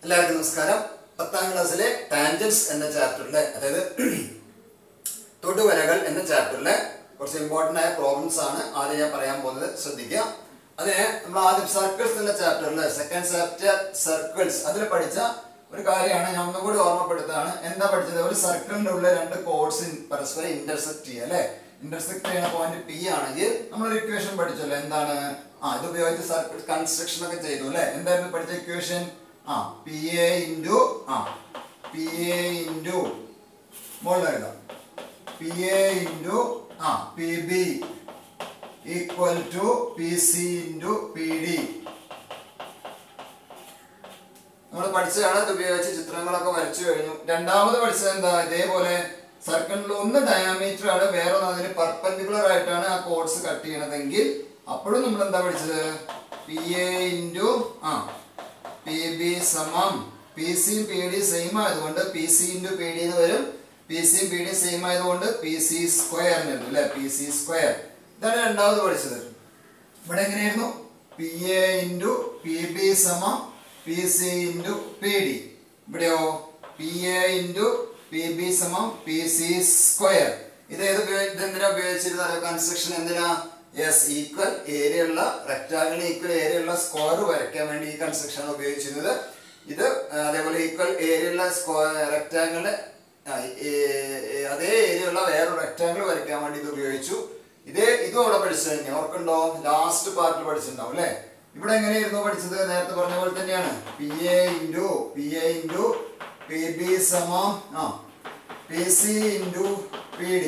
എല്ലാവർക്കും നമസ്കാരം പത്താം ക്ലാസ്സിലെ ടാൻജൻസ് എന്ന ചാപ്റ്ററിലെ അതായത് തൊടുവരകൾ എന്ന ചാപ്റ്ററിലെ കുറച്ച് ഇമ്പോർട്ടൻ്റ് ആയ പ്രോബ്ലംസ് ആണ് ആദ്യം ഞാൻ പറയാൻ പോകുന്നത് ശ്രദ്ധിക്കുക അതിന് നമ്മൾ ആദ്യം സർക്കിൾസ് എന്ന ചാപ്റ്ററിൽ സെക്കൻഡ് ചാപ്റ്റർ സർക്കിൾസ് അതിൽ പഠിച്ച ഒരു കാര്യമാണ് ഞാൻ ഒന്നും കൂടി ഓർമ്മപ്പെടുത്താണ് എന്താ പഠിച്ചത് ഒരു സർക്കിളിന്റെ ഉള്ളിൽ രണ്ട് കോഡ്സ് പരസ്പരം ഇന്റർസെക്ട് ചെയ്യുക അല്ലെ ഇന്റർസെക്ട് ചെയ്യുന്ന പോയിന്റ് പി ആണെങ്കിൽ നമ്മളൊരു ഇക്വേഷൻ പഠിച്ചല്ലോ എന്താണ് ആ ഇത് ഉപയോഗിച്ച് സർക്കിൾ കൺസ്ട്രക്ഷൻ ഒക്കെ ചെയ്തു അല്ലെ എന്തായിരുന്നു പഠിച്ച ഇക്വേഷൻ ആ പി എ ഇൻറ്റു ആ പി എ ഇൻറ്റു മുകളിൽ എഴുതാം പി എ ഇൻറ്റു ആ P B equal to P C into P D നമ്മൾ പഠിച്ചതാണ് ഇത് ഉപയോഗിച്ച് ചിത്രങ്ങളൊക്കെ വരച്ചു കഴിഞ്ഞു രണ്ടാമത് പഠിച്ചത് എന്താ ഇതേപോലെ സർക്കിളിൽ ഒന്ന് ഡയാമീറ്റർ ആണ് വേറെ ഒന്ന് അതിന് പെർപെൻഡിക്കുലർ ആയിട്ടാണ് ആ കോഡ്സ് കട്ട് ചെയ്യണതെങ്കിൽ അപ്പോഴും നമ്മൾ എന്താ പഠിച്ചത് പി എ ഇൻറ്റു ആ പി ബി സമം P C P D same ആയതുകൊണ്ട് P C into P D എന്ന് വരും P C P D same ആയതുകൊണ്ട് പി സി സ്ക്വയർ എന്ന് വരും അല്ലെ പി സി സ്ക്വയർ ഇതാണ് രണ്ടാമത് പഠിച്ചത് ഇവിടെ എങ്ങനെയായിരുന്നു P A into P B സമം P C into P D ഇവിടെയോ P A into P B സമം പി സി സ്ക്വയർ ഇത് ഏത് ഉപയോഗി- ഇതെന്തിനാ ഉപയോഗിച്ചിരുന്നത് കൺസ്ട്രക്ഷൻ എന്തിനാ യെസ് ഈക്വൽ ഏരിയ ഉള്ള റെക്ടാങ്കിൾ ഈക്വൽ ഏരിയ ഉള്ള സ്ക്വയർ വരയ്ക്കാൻ വേണ്ടി ഈ കൺസ്ട്രക്ഷൻ ഉപയോഗിച്ചിരുന്നത് ഇത് ആ, അതേപോലെ ഈക്വൽ ഏരിയ ഉള്ള റെക്ടാങ്കിൾ അതേ ഏരിയ ഉള്ള വേറെ റെക്ടാങ്കിൾ വരയ്ക്കാൻ വേണ്ടി ഇത് ഉപയോഗിച്ചു ഇതേ ഇതും അവിടെ പഠിച്ചു കഴിഞ്ഞു ഓർക്കുണ്ടോ ലാസ്റ്റ് പാർട്ടിൽ പഠിച്ചിട്ടുണ്ടാവും അല്ലെ ഇവിടെ എങ്ങനെയായിരുന്നു പഠിച്ചത് നേരത്തെ പറഞ്ഞ പോലെ തന്നെയാണ് P A into P A into P B സമം ആ P C into P D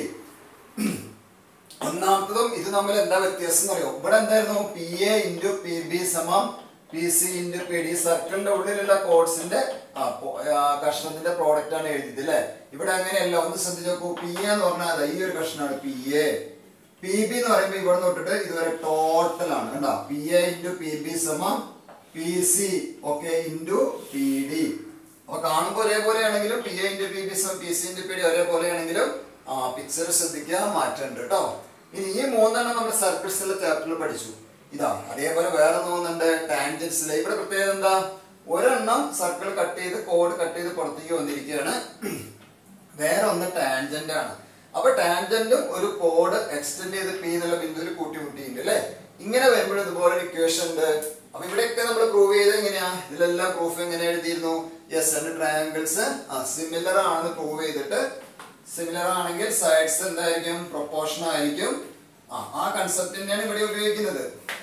ഒന്നാമത്തതും ഇത് തമ്മിൽ എന്താ വ്യത്യാസം എന്ന് അറിയോ ഇവിടെ എന്തായിരുന്നു P A into P B സമം P C into P D സർക്കിളിന്റെ ഉള്ളിലുള്ള കോഡ്സിന്റെ കഷ്ണത്തിന്റെ പ്രോഡക്റ്റ് ആണ് എഴുതിയത് അല്ലെ ഇവിടെ അങ്ങനെയല്ല ഒന്ന് ശ്രദ്ധിച്ച് നോക്കൂ പി എ എന്ന് പറഞ്ഞാൽ അതാ ഈ ഒരു കഷ്ണമാണ് പി എ പി ബി എന്ന് പറയുമ്പോൾ ഇവിടെ തൊട്ടിട്ട് ഇതുവരെ ടോട്ടൽ ആണ് കണ്ടോ P A into P B സമം P C okay into P D അപ്പൊ കാണുമ്പോൾ ഒരേപോലെ ആണെങ്കിലും P A into P B സമം P C into P D ഒരേപോലെ ആണെങ്കിലും ആ പിക്ചർ ശ്രദ്ധിക്കുക മാറ്റമുണ്ട് കേട്ടോ ഇനി ഈ മൂന്നെണ്ണം നമ്മൾ സർക്കിൾസിലെ ചാപ്റ്ററിൽ പഠിച്ചു ഇതാ അതേപോലെ വേറെ മൂന്നുണ്ട് ടാൻജൻസിലെ ഇവിടെ പ്രത്യേകത എന്താ ഒരെണ്ണം സർക്കിൾ കട്ട് ചെയ്ത് കോഡ് കട്ട് ചെയ്ത് പുറത്തേക്ക് വന്നിരിക്കുകയാണ് വേറെ ഒന്ന് ടാൻജന്റ് ആണ് അപ്പൊ ടാൻജന്റും ഒരു കോഡ് എക്സ്റ്റെൻഡ് ചെയ്ത് പി എന്നുള്ള ബിന്ദുവിൽ കൂട്ടിമുട്ടിയിട്ടുണ്ട് അല്ലെ ഇങ്ങനെ വരുമ്പോൾ ഇതുപോലെ ഇക്വേഷൻ ഉണ്ട് അപ്പൊ ഇവിടെയൊക്കെ നമ്മൾ പ്രൂവ് ചെയ്ത് എങ്ങനെയാ ഇതിലെല്ലാം പ്രൂഫ് എങ്ങനെ എഴുതിയിരുന്നു യെസ് രണ്ട് ട്രയാങ്കിൾസ് സിമിലർ ആണെന്ന് പ്രൂവ് ചെയ്തിട്ട് സിമിലർ ആണെങ്കിൽ സൈഡ്സ് എന്തായിരിക്കും പ്രൊപ്പോർഷൻ ആയിരിക്കും ആ ആ കൺസെപ്റ്റ് തന്നെയാണ് ഇവിടെ ഉപയോഗിക്കുന്നത്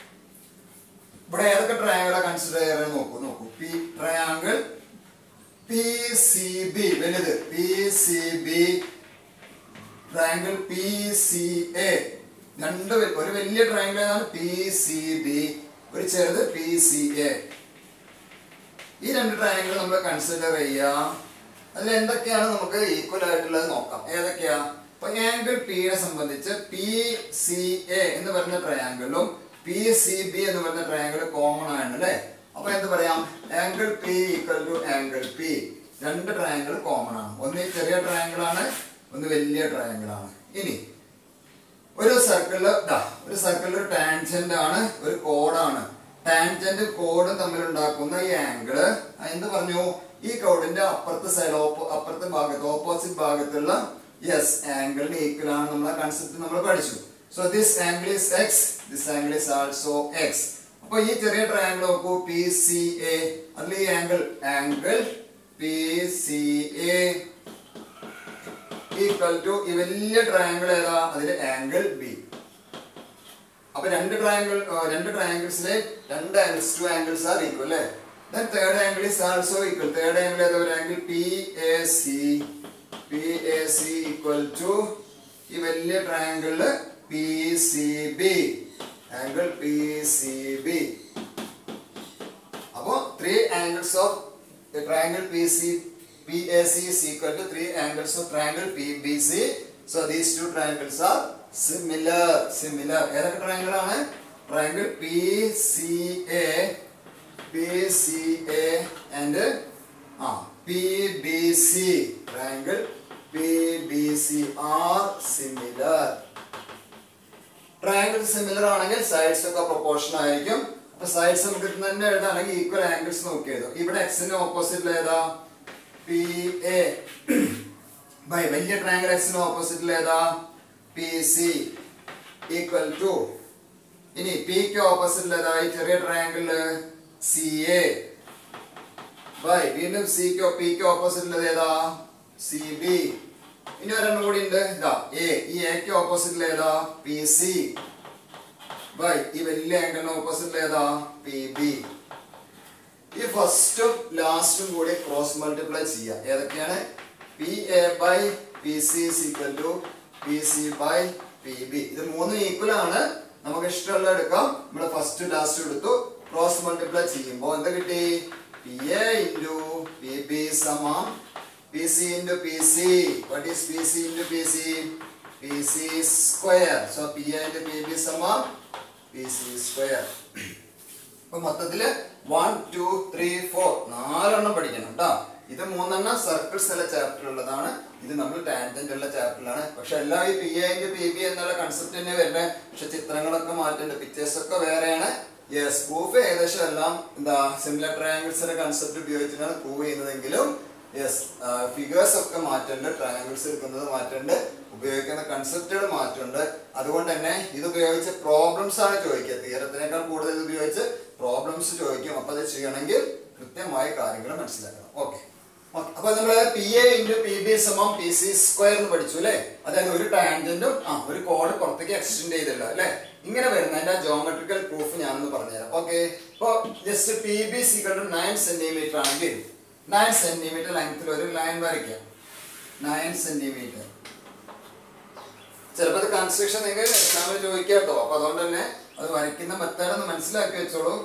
ഇവിടെ ഏതൊക്കെ ട്രയാങ്കിളാ കൺസിഡർ ചെയ്യാൻ നോക്കൂ നോക്കൂ P triangle P C B വലുത് P C B triangle P C A രണ്ട് വെ- ഒരു വലിയ ട്രയാങ്കിൾ ഏതാണ് പി സി ബി ഒരു ചെറുത് പി സി എ ഈ രണ്ട് ട്രയാങ്കിൾ നമ്മൾ കൺസിഡർ ചെയ്യാം അതിൽ എന്തൊക്കെയാണ് നമുക്ക് ഈക്വൽ ആയിട്ടുള്ളത് നോക്കാം ഏതൊക്കെയാ അപ്പൊ ആംഗിൾ പിയെ സംബന്ധിച്ച് പി സി എ എന്ന് പറയുന്ന ട്രയാങ്കിളും പി സി ബി എന്ന് പറയുന്ന ട്രയാങ്കിൾ കോമൺ ആണ് അല്ലേ അപ്പൊ എന്ത് പറയാം angle P equal to angle P രണ്ട് ട്രയാങ്കിൾ കോമൺ ആണ് ഒന്ന് ഈ ചെറിയ ട്രയാങ്കിൾ ആണ് ഒന്ന് വലിയ ട്രയാങ്കിൾ ആണ് ഇനി ഒരു സർക്കിളില് ദാ ഒരു സർക്കിളിൽ ഒരു ടാൻജന്റ് ആണ് ഒരു കോഡാണ് ടാൻജന്റ് കോഡും തമ്മിൽ ഉണ്ടാക്കുന്ന ഈ ആംഗിള് എന്ത് പറഞ്ഞു ഈ കോഡിന്റെ അപ്പുറത്തെ സൈഡ് അപ്പുറത്തെ ഭാഗത്ത് ഓപ്പോസിറ്റ് ഭാഗത്തുള്ള യെസ് ആംഗിളിന് ഈക്വൽ ആണ് നമ്മളെ കൺസെപ്റ്റ് നമ്മൾ പഠിച്ചു so this angle is X this angle is also X അപ്പൊ ഈ ചെറിയ ട്രയാംഗിൾ നോക്കൂ പി സി എ അതിൽ ഈ angle angle P C A equal to ഈ വലിയ ട്രയാങ്കിൾ ഏതാ അതില് ആംഗിൾ ബി അപ്പൊ രണ്ട് ട്രയാങ്കിൾ രണ്ട് ട്രയാങ്കിൾസിലെ രണ്ട് angles two angles are equal അല്ലേ then third angle is also equal third angle ഏതാ ഒരു angle P A C P A C equal to ഈ വലിയ ട്രയാങ്കിളില് P C B angle P C B അപ്പോ three angles of triangle P C P A C is equal to three angles of triangle PBC. So these two triangles are similar. Similar. ഏതൊക്കെ triangle ആണ് triangle P C A P C A and ആ P B C triangle P B C are similar triangle similar ആണെങ്കിൽ sides ഒക്കെ proportion ആയിരിക്കും അപ്പൊ sides നമുക്ക് ഇത് തന്നെ എഴുതാം അല്ലെങ്കിൽ ഈക്വൽ ആംഗിൾസ് നോക്കി എഴുതാം ഇവിടെ എക്സിന്റെ ഓപ്പോസിറ്റിൽ ഏതാ പി എ ബൈ വലിയ ട്രയാങ്കിൾ എക്സിന് ഓപ്പോസിറ്റിൽ ഏതാ പി സി ഈക്വൽ ടു ഇനി പിക്ക് ഓപ്പോസിറ്റിൽ ഏതാ ഈ ചെറിയ ട്രയാങ്കിളില് സി എ ബൈ വീണ്ടും സിക്ക് പിക്ക് ഓപ്പോസിറ്റിൽ ഏതാ സി ബി ഇനി ഒരെണ്ണം കൂടി ഉണ്ട് ഇതാ എ ഈ എക്ക് ഓപ്പോസിറ്റിൽ ഏതാ പി സി ബൈ ഈ വലിയ ആംഗിളിന് ഓപ്പോസിറ്റിൽ ഏതാ പി ബി ഈ ഫസ്റ്റും ലാസ്റ്റും കൂടി ക്രോസ് മൾട്ടിപ്ലൈ ചെയ്യാം ഏതൊക്കെയാണ് P A by P C equal to P C by P B ഇത് മൂന്നും ഈക്വൽ ആണ് നമുക്ക് ഇഷ്ടമുള്ള എടുക്കാം നമ്മൾ ഫസ്റ്റ് ലാസ്റ്റ് എടുത്തു ക്രോസ് മൾട്ടിപ്ലൈ ചെയ്യുമ്പോൾ എന്താ കിട്ടി P A into P B സമം P C into P C what is P C into P C P C square so P A into P B സമം പി സി സ്ക്വയർ അപ്പൊ മൊത്തത്തില് one two three four നാലെണ്ണം പഠിക്കണം കേട്ടോ ഇത് മൂന്നെണ്ണം circles ഉള്ള ചാപ്റ്റർ ഉള്ളതാണ് ഇത് നമ്മൾ ടാൻജന്റ് ഉള്ള ചാപ്റ്ററിലാണ് പക്ഷെ എല്ലാം ഈ പി എന്റെ പി ബി എന്നുള്ള കൺസെപ്റ്റ് തന്നെ വരുന്നത് പക്ഷെ ചിത്രങ്ങളൊക്കെ മാറ്റുന്നുണ്ട് പിക്ചേഴ്സ് ഒക്കെ വേറെയാണ് യെസ് പ്രൂഫ് ഏകദേശം എല്ലാം എന്താ സിമിലർ ട്രയാങ്കിൾസിന്റെ കൺസെപ്റ്റ് ഉപയോഗിച്ചിട്ടാണ് പ്രൂവ് ചെയ്യുന്നതെങ്കിലും യെസ് ഫിഗേഴ്സ് ഒക്കെ മാറ്റുന്നുണ്ട് ട്രയാങ്കിൾസ് എടുക്കുന്നത് മാറ്റുന്നുണ്ട് ഉപയോഗിക്കുന്ന കൺസെപ്റ്റുകൾ മാറ്റുന്നുണ്ട് അതുകൊണ്ട് തന്നെ ഇത് ഉപയോഗിച്ച് പ്രോബ്ലംസ് ആണ് ചോദിക്കുക തീരത്തിനേക്കാൾ കൂടുതൽ ഇത് ഉപയോഗിച്ച് പ്രോബ്ലംസ് ചോദിക്കും അപ്പൊ അത് ചെയ്യണമെങ്കിൽ കൃത്യമായ കാര്യങ്ങൾ മനസ്സിലാക്കണം ഓക്കെ അപ്പൊ നമ്മള് P A into P B സമം പി സി സ്ക്വയർ എന്ന് പഠിച്ചു അല്ലേ അതായത് ഒരു ടാൻജന്റും ആ ഒരു കോഡ് പുറത്തേക്ക് എക്സ്റ്റെൻഡ് ചെയ്തില്ല അല്ലേ ഇങ്ങനെ വരുന്ന അതിന്റെ ജോമെട്രിക്കൽ പ്രൂഫ് ഞാനൊന്ന് പറഞ്ഞുതരാം ഓക്കെ ഇപ്പൊ ജസ്റ്റ് പി ബി സിക്കൾ നയൻ സെന്റിമീറ്റർ ആണെങ്കിൽ നയൻ സെന്റിമീറ്റർ ലെങ്ത്തിൽ ഒരു ലൈൻ വരയ്ക്കാം നയൻ സെന്റിമീറ്റർ ചിലപ്പോൾ അത് കൺസ്ട്രക്ഷൻ നിങ്ങൾ എക്സാമിൽ ചോദിക്കാം കേട്ടോ അപ്പൊ അതുകൊണ്ട് തന്നെ അത് വരയ്ക്കുന്ന മെത്തേഡ് ഒന്ന് മനസ്സിലാക്കി വെച്ചോളൂ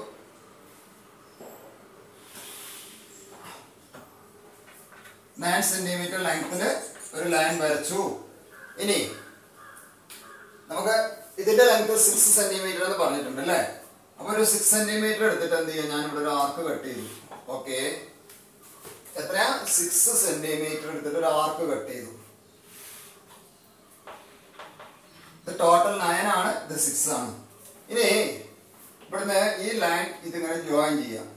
നയൻ സെന്റിമീറ്റർ ലെങ്ത്തിന് ഒരു ലൈൻ വരച്ചു ഇനി നമുക്ക് ഇതിന്റെ ലെങ്ത് സിക്സ് സെന്റിമീറ്റർ എന്ന് പറഞ്ഞിട്ടുണ്ട് അല്ലേ അപ്പൊ ഒരു സിക്സ് സെന്റിമീറ്റർ എടുത്തിട്ട് എന്ത് ചെയ്യാം ഞാൻ ഇവിടെ ഒരു ആർക്ക് കട്ട് ചെയ്തു ഓക്കെ എത്രയാ സിക്സ് സെന്റിമീറ്റർ എടുത്തിട്ട് ഒരു ആർക്ക് കട്ട് ചെയ്തു ഇത് ടോട്ടൽ നയൻ ആണ് ഇത് സിക്സ് ആണ് ഇനി ഇവിടുന്ന് ഈ ലൈൻ ഇതിങ്ങനെ ജോയിൻ ചെയ്യാം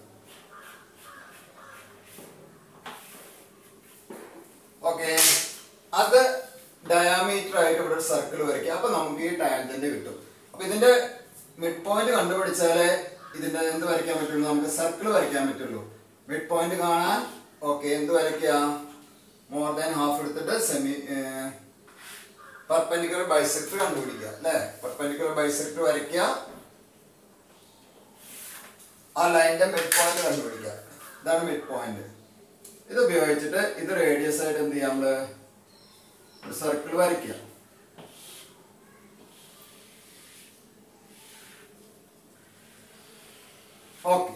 ഓക്കെ അത് ഡയാമീറ്റർ ആയിട്ട് ഇവിടെ ഒരു സർക്കിൾ വരയ്ക്കുക അപ്പൊ നമുക്ക് ഈ ടാൻജന്റ് കിട്ടും അപ്പൊ ഇതിന്റെ മിഡ് പോയിന്റ് കണ്ടുപിടിച്ചാലേ ഇതിന്റെ എന്ത് വരയ്ക്കാൻ പറ്റുള്ളൂ നമുക്ക് സർക്കിൾ വരയ്ക്കാൻ പറ്റുള്ളൂ മിഡ് പോയിന്റ് കാണാൻ ഓക്കെ എന്ത് വരയ്ക്കുക മോർ ദാൻ ഹാഫ് എടുത്തിട്ട് സെമി പെർപെൻഡിക്കുലർ ബൈസെക്ടർ കണ്ടുപിടിക്കുക അല്ലെ പെർപെൻഡിക്കുലർ ബൈസെക്ടർ വരയ്ക്കുക ആ ലൈനിന്റെ മിഡ് പോയിന്റ് കണ്ടുപിടിക്കുക ഇതാണ് മിഡ് പോയിന്റ് ഇത് ഉപയോഗിച്ചിട്ട് ഇത് റേഡിയസ് ആയിട്ട് എന്ത് ചെയ്യാം നമ്മള് ഒരു സർക്കിൾ വരയ്ക്കുക ഓക്കെ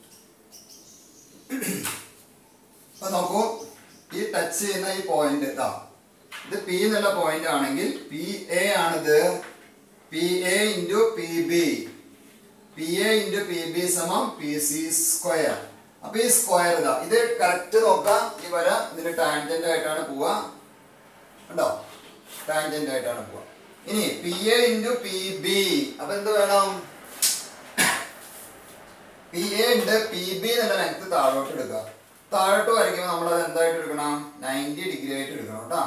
അപ്പൊ നോക്കൂ ഈ ടച്ച് ചെയ്യുന്ന ഈ പോയിന്റ് ഇതാ ഇത് പി എന്നുള്ള പോയിന്റ് ആണെങ്കിൽ പി എ ആണിത് P A into P B P A into P B സമം പി സി സ്ക്വയർ അപ്പൊ ഈ സ്ക്വയർ ഇതാ ഇത് കറക്റ്റ് നോക്കാം ഈ വര ഇതിന് ടാൻജന്റ് ആയിട്ടാണ് പോവുക കണ്ടോ ടാൻജന്റ് ആയിട്ടാണ് പോവുക ഇനി P A into P B അപ്പൊ എന്ത് വേണം പി എ ഉണ്ട് പി ബി എന്നുള്ള ലെങ്ത് താഴോട്ട് എടുക്കുക താഴോട്ട് വരയ്ക്കുമ്പോൾ നമ്മൾ അത് എന്തായിട്ട് എടുക്കണം നയൻറ്റി ഡിഗ്രി ആയിട്ട് എടുക്കണം കേട്ടോ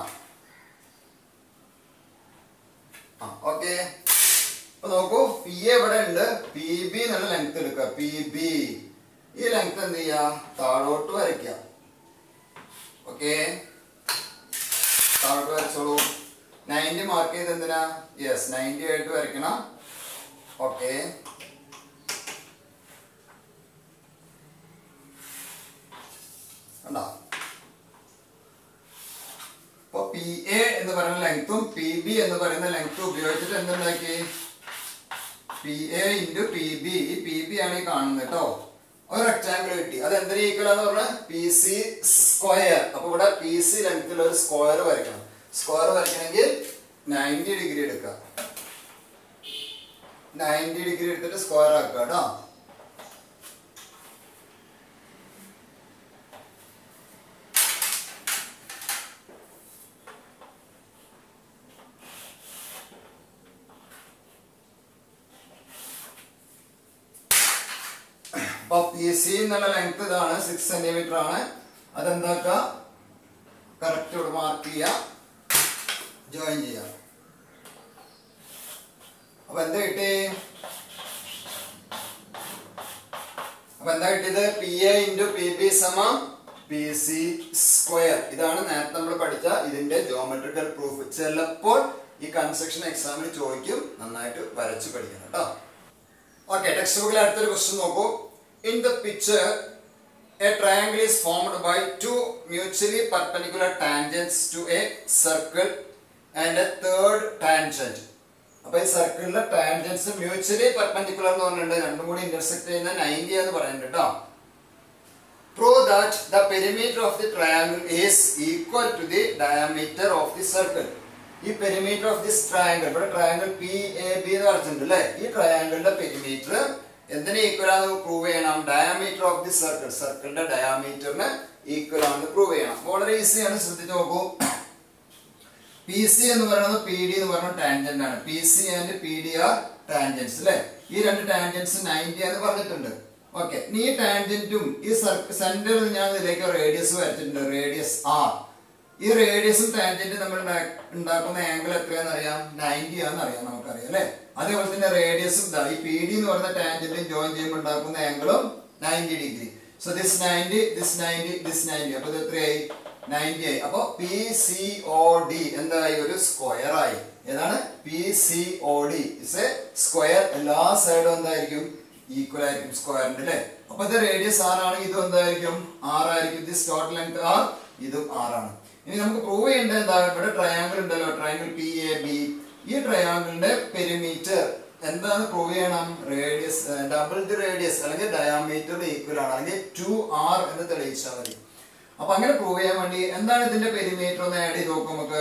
ആ ഓക്കെ അപ്പൊ നോക്കൂ പി എ ഇവിടെ ഉണ്ട് പി ബി എന്നുള്ള ലെങ്ത് എടുക്കുക പി ബി ഈ ലെങ്ത് എന്ത് ചെയ്യുക താഴോട്ട് വരയ്ക്കുക ഓക്കെ താഴോട്ട് വരച്ചോളൂ നയൻറ്റി മാർക്ക് ചെയ്ത് എന്തിനാ യെസ് നയൻറ്റി ആയിട്ട് വരയ്ക്കണം ഓക്കെ കണ്ടോ അപ്പൊ പി എ എന്ന് പറയുന്ന ലെങ്ത്തും പി ബി എന്ന് പറയുന്ന ലെങ്ത്തും ഉപയോഗിച്ചിട്ട് എന്തുണ്ടാക്കി P A into P B ഈ പി ബി ആണ് ഈ കാണുന്നത് കേട്ടോ ഒരു റെക്ടാങ്കിൾ കിട്ടി അത് എന്തിനു ഈക്വൽ എന്ന് പറഞ്ഞാൽ പി സി സ്ക്വയർ അപ്പൊ ഇവിടെ പി സി ലെങ്ത്തിൽ ഒരു സ്ക്വയർ വരയ്ക്കണം സ്ക്വയർ വരയ്ക്കണമെങ്കിൽ നയൻറ്റി ഡിഗ്രി എടുക്കുക നയൻറ്റി ഡിഗ്രി എടുത്തിട്ട് സ്ക്വയർ ആക്കുക കേട്ടോ അപ്പൊ പി സി എന്നുള്ള ലെങ്ത് ഇതാണ് സിക്സ് സെന്റിമീറ്റർ ആണ് അതെന്താക്ക കറക്റ്റ് ഇവിടെ മാർക്ക് ചെയ്യുക ജോയിൻ ചെയ്യാം അപ്പൊ എന്താ കിട്ടി അപ്പൊ എന്താ കിട്ടിയത് P A into P B സമം പി സി സ്ക്വയർ ഇതാണ് നേരത്തെ നമ്മൾ പഠിച്ച ഇതിന്റെ ജോമെട്രിക്കൽ പ്രൂഫ് ചിലപ്പോൾ ഈ കൺസ്ട്രക്ഷൻ എക്സാമിന് ചോദിക്കും നന്നായിട്ട് വരച്ച് പഠിക്കണം കേട്ടോ ഓക്കെ ടെക്സ്റ്റ് ബുക്കിൽ അടുത്തൊരു ക്വസ്റ്റ്യൻ നോക്കൂ in the picture a triangle is formed by two mutually perpendicular tangents to a circle and a third tangent അപ്പൊ ഈ സർക്കിളിലെ ടാൻജൻസ് മ്യൂച്വലി പെർപെൻഡിക്കുലർ എന്ന് പറഞ്ഞിട്ടുണ്ട് രണ്ടും കൂടി ഇന്റർസെക്ട് ചെയ്യുന്ന നയൻറ്റി എന്ന് പറയുന്നുണ്ട് കേട്ടോ prove that the perimeter of the triangle is equal to the diameter of the circle ഈ പെരിമീറ്റർ ഓഫ് ദിസ് ട്രയാങ്കിൾ ഇവിടെ ട്രയാങ്കിൾ പി എ ബി എന്ന് പറഞ്ഞിട്ടുണ്ട് അല്ലേ ഈ ട്രയാങ്കിളിന്റെ പെരിമീറ്റർ എന്തിന് ഈക്വൽ ആണെന്ന് പ്രൂവ് ചെയ്യണം ഡയമീറ്റർ ഓഫ് ദി സർക്കിൾ സർക്കിളിന്റെ ഡയമീറ്ററിന് ഈക്വൽ ആണെന്ന് പ്രൂവ് ചെയ്യണം വളരെ ഈസിയാണ് ശ്രദ്ധിച്ച് നോക്കൂ പി സി എന്ന് പറയുന്നത് പി ഡി എന്ന് പറയുന്ന ടാൻജന്റ് ആണ് P C and P D are tangents അല്ലെ ഈ രണ്ട് ടാൻജൻസ് നയൻറ്റി എന്ന് പറഞ്ഞിട്ടുണ്ട് ഓക്കെ ഈ ടാൻജന്റും ഈ സെന്ററിൽ ഞാൻ ഇതിലേക്ക് റേഡിയസ് വരച്ചിട്ടുണ്ട് റേഡിയസ് ആർ ഈ റേഡിയസും ടാൻജന്റും നമ്മൾ ഉണ്ടാ- ഉണ്ടാക്കുന്ന ആംഗിൾ എത്രയാണെന്ന് അറിയാം നയൻറ്റി ആണെന്ന് അറിയാം നമുക്കറിയാം അല്ലെ അതേപോലെ തന്നെ റേഡിയസും ഇതാ ഈ പി ഡി എന്ന് പറയുന്ന ടാൻജന്റും ജോയിൻ ചെയ്യുമ്പോൾ ഉണ്ടാക്കുന്ന ആംഗിളും ninety degree so this ninety this ninety this ninety അപ്പൊ ഇത് എത്രയായി നയൻറ്റി ആയി അപ്പൊ പി സി ഒ ഡി എന്തായി ഒരു സ്ക്വയർ ആയി ഏതാണ് P C O D is a square എല്ലാ സൈഡും എന്തായിരിക്കും ഈക്വൽ ആയിരിക്കും സ്ക്വയറിന്റെ അല്ലേ അപ്പൊ ഇത് റേഡിയസ് ആറാണെങ്കിൽ ഇതും എന്തായിരിക്കും ആറായിരിക്കും ദിസ് ടോട്ടൽ ലെങ്ത് ആർ ഇതും ആറാണ് ഇനി നമുക്ക് പ്രൂവ് ചെയ്യേണ്ടത് എന്താ ഇവിടെ ട്രയാങ്കിൾ ഉണ്ടല്ലോ ട്രയാങ്കിൾ പി എ ബി ഈ ട്രയാങ്കിളിന്റെ പെരിമീറ്റർ എന്താണ് പ്രൂവ് ചെയ്യണം റേഡിയസ് ഡബിൾ ദി റേഡിയസ് അല്ലെങ്കിൽ ഡയാമീറ്റർ ഈക്വൽ ആണ് അല്ലെങ്കിൽ ടു ആർ എന്ന് തെളിയിച്ചാൽ മതി അപ്പൊ അങ്ങനെ പ്രൂവ് ചെയ്യാൻ വേണ്ടി എന്താണ് ഇതിന്റെ പെരിമീറ്റർ ഒന്ന് ആഡ് ചെയ്ത് നോക്കും നമുക്ക്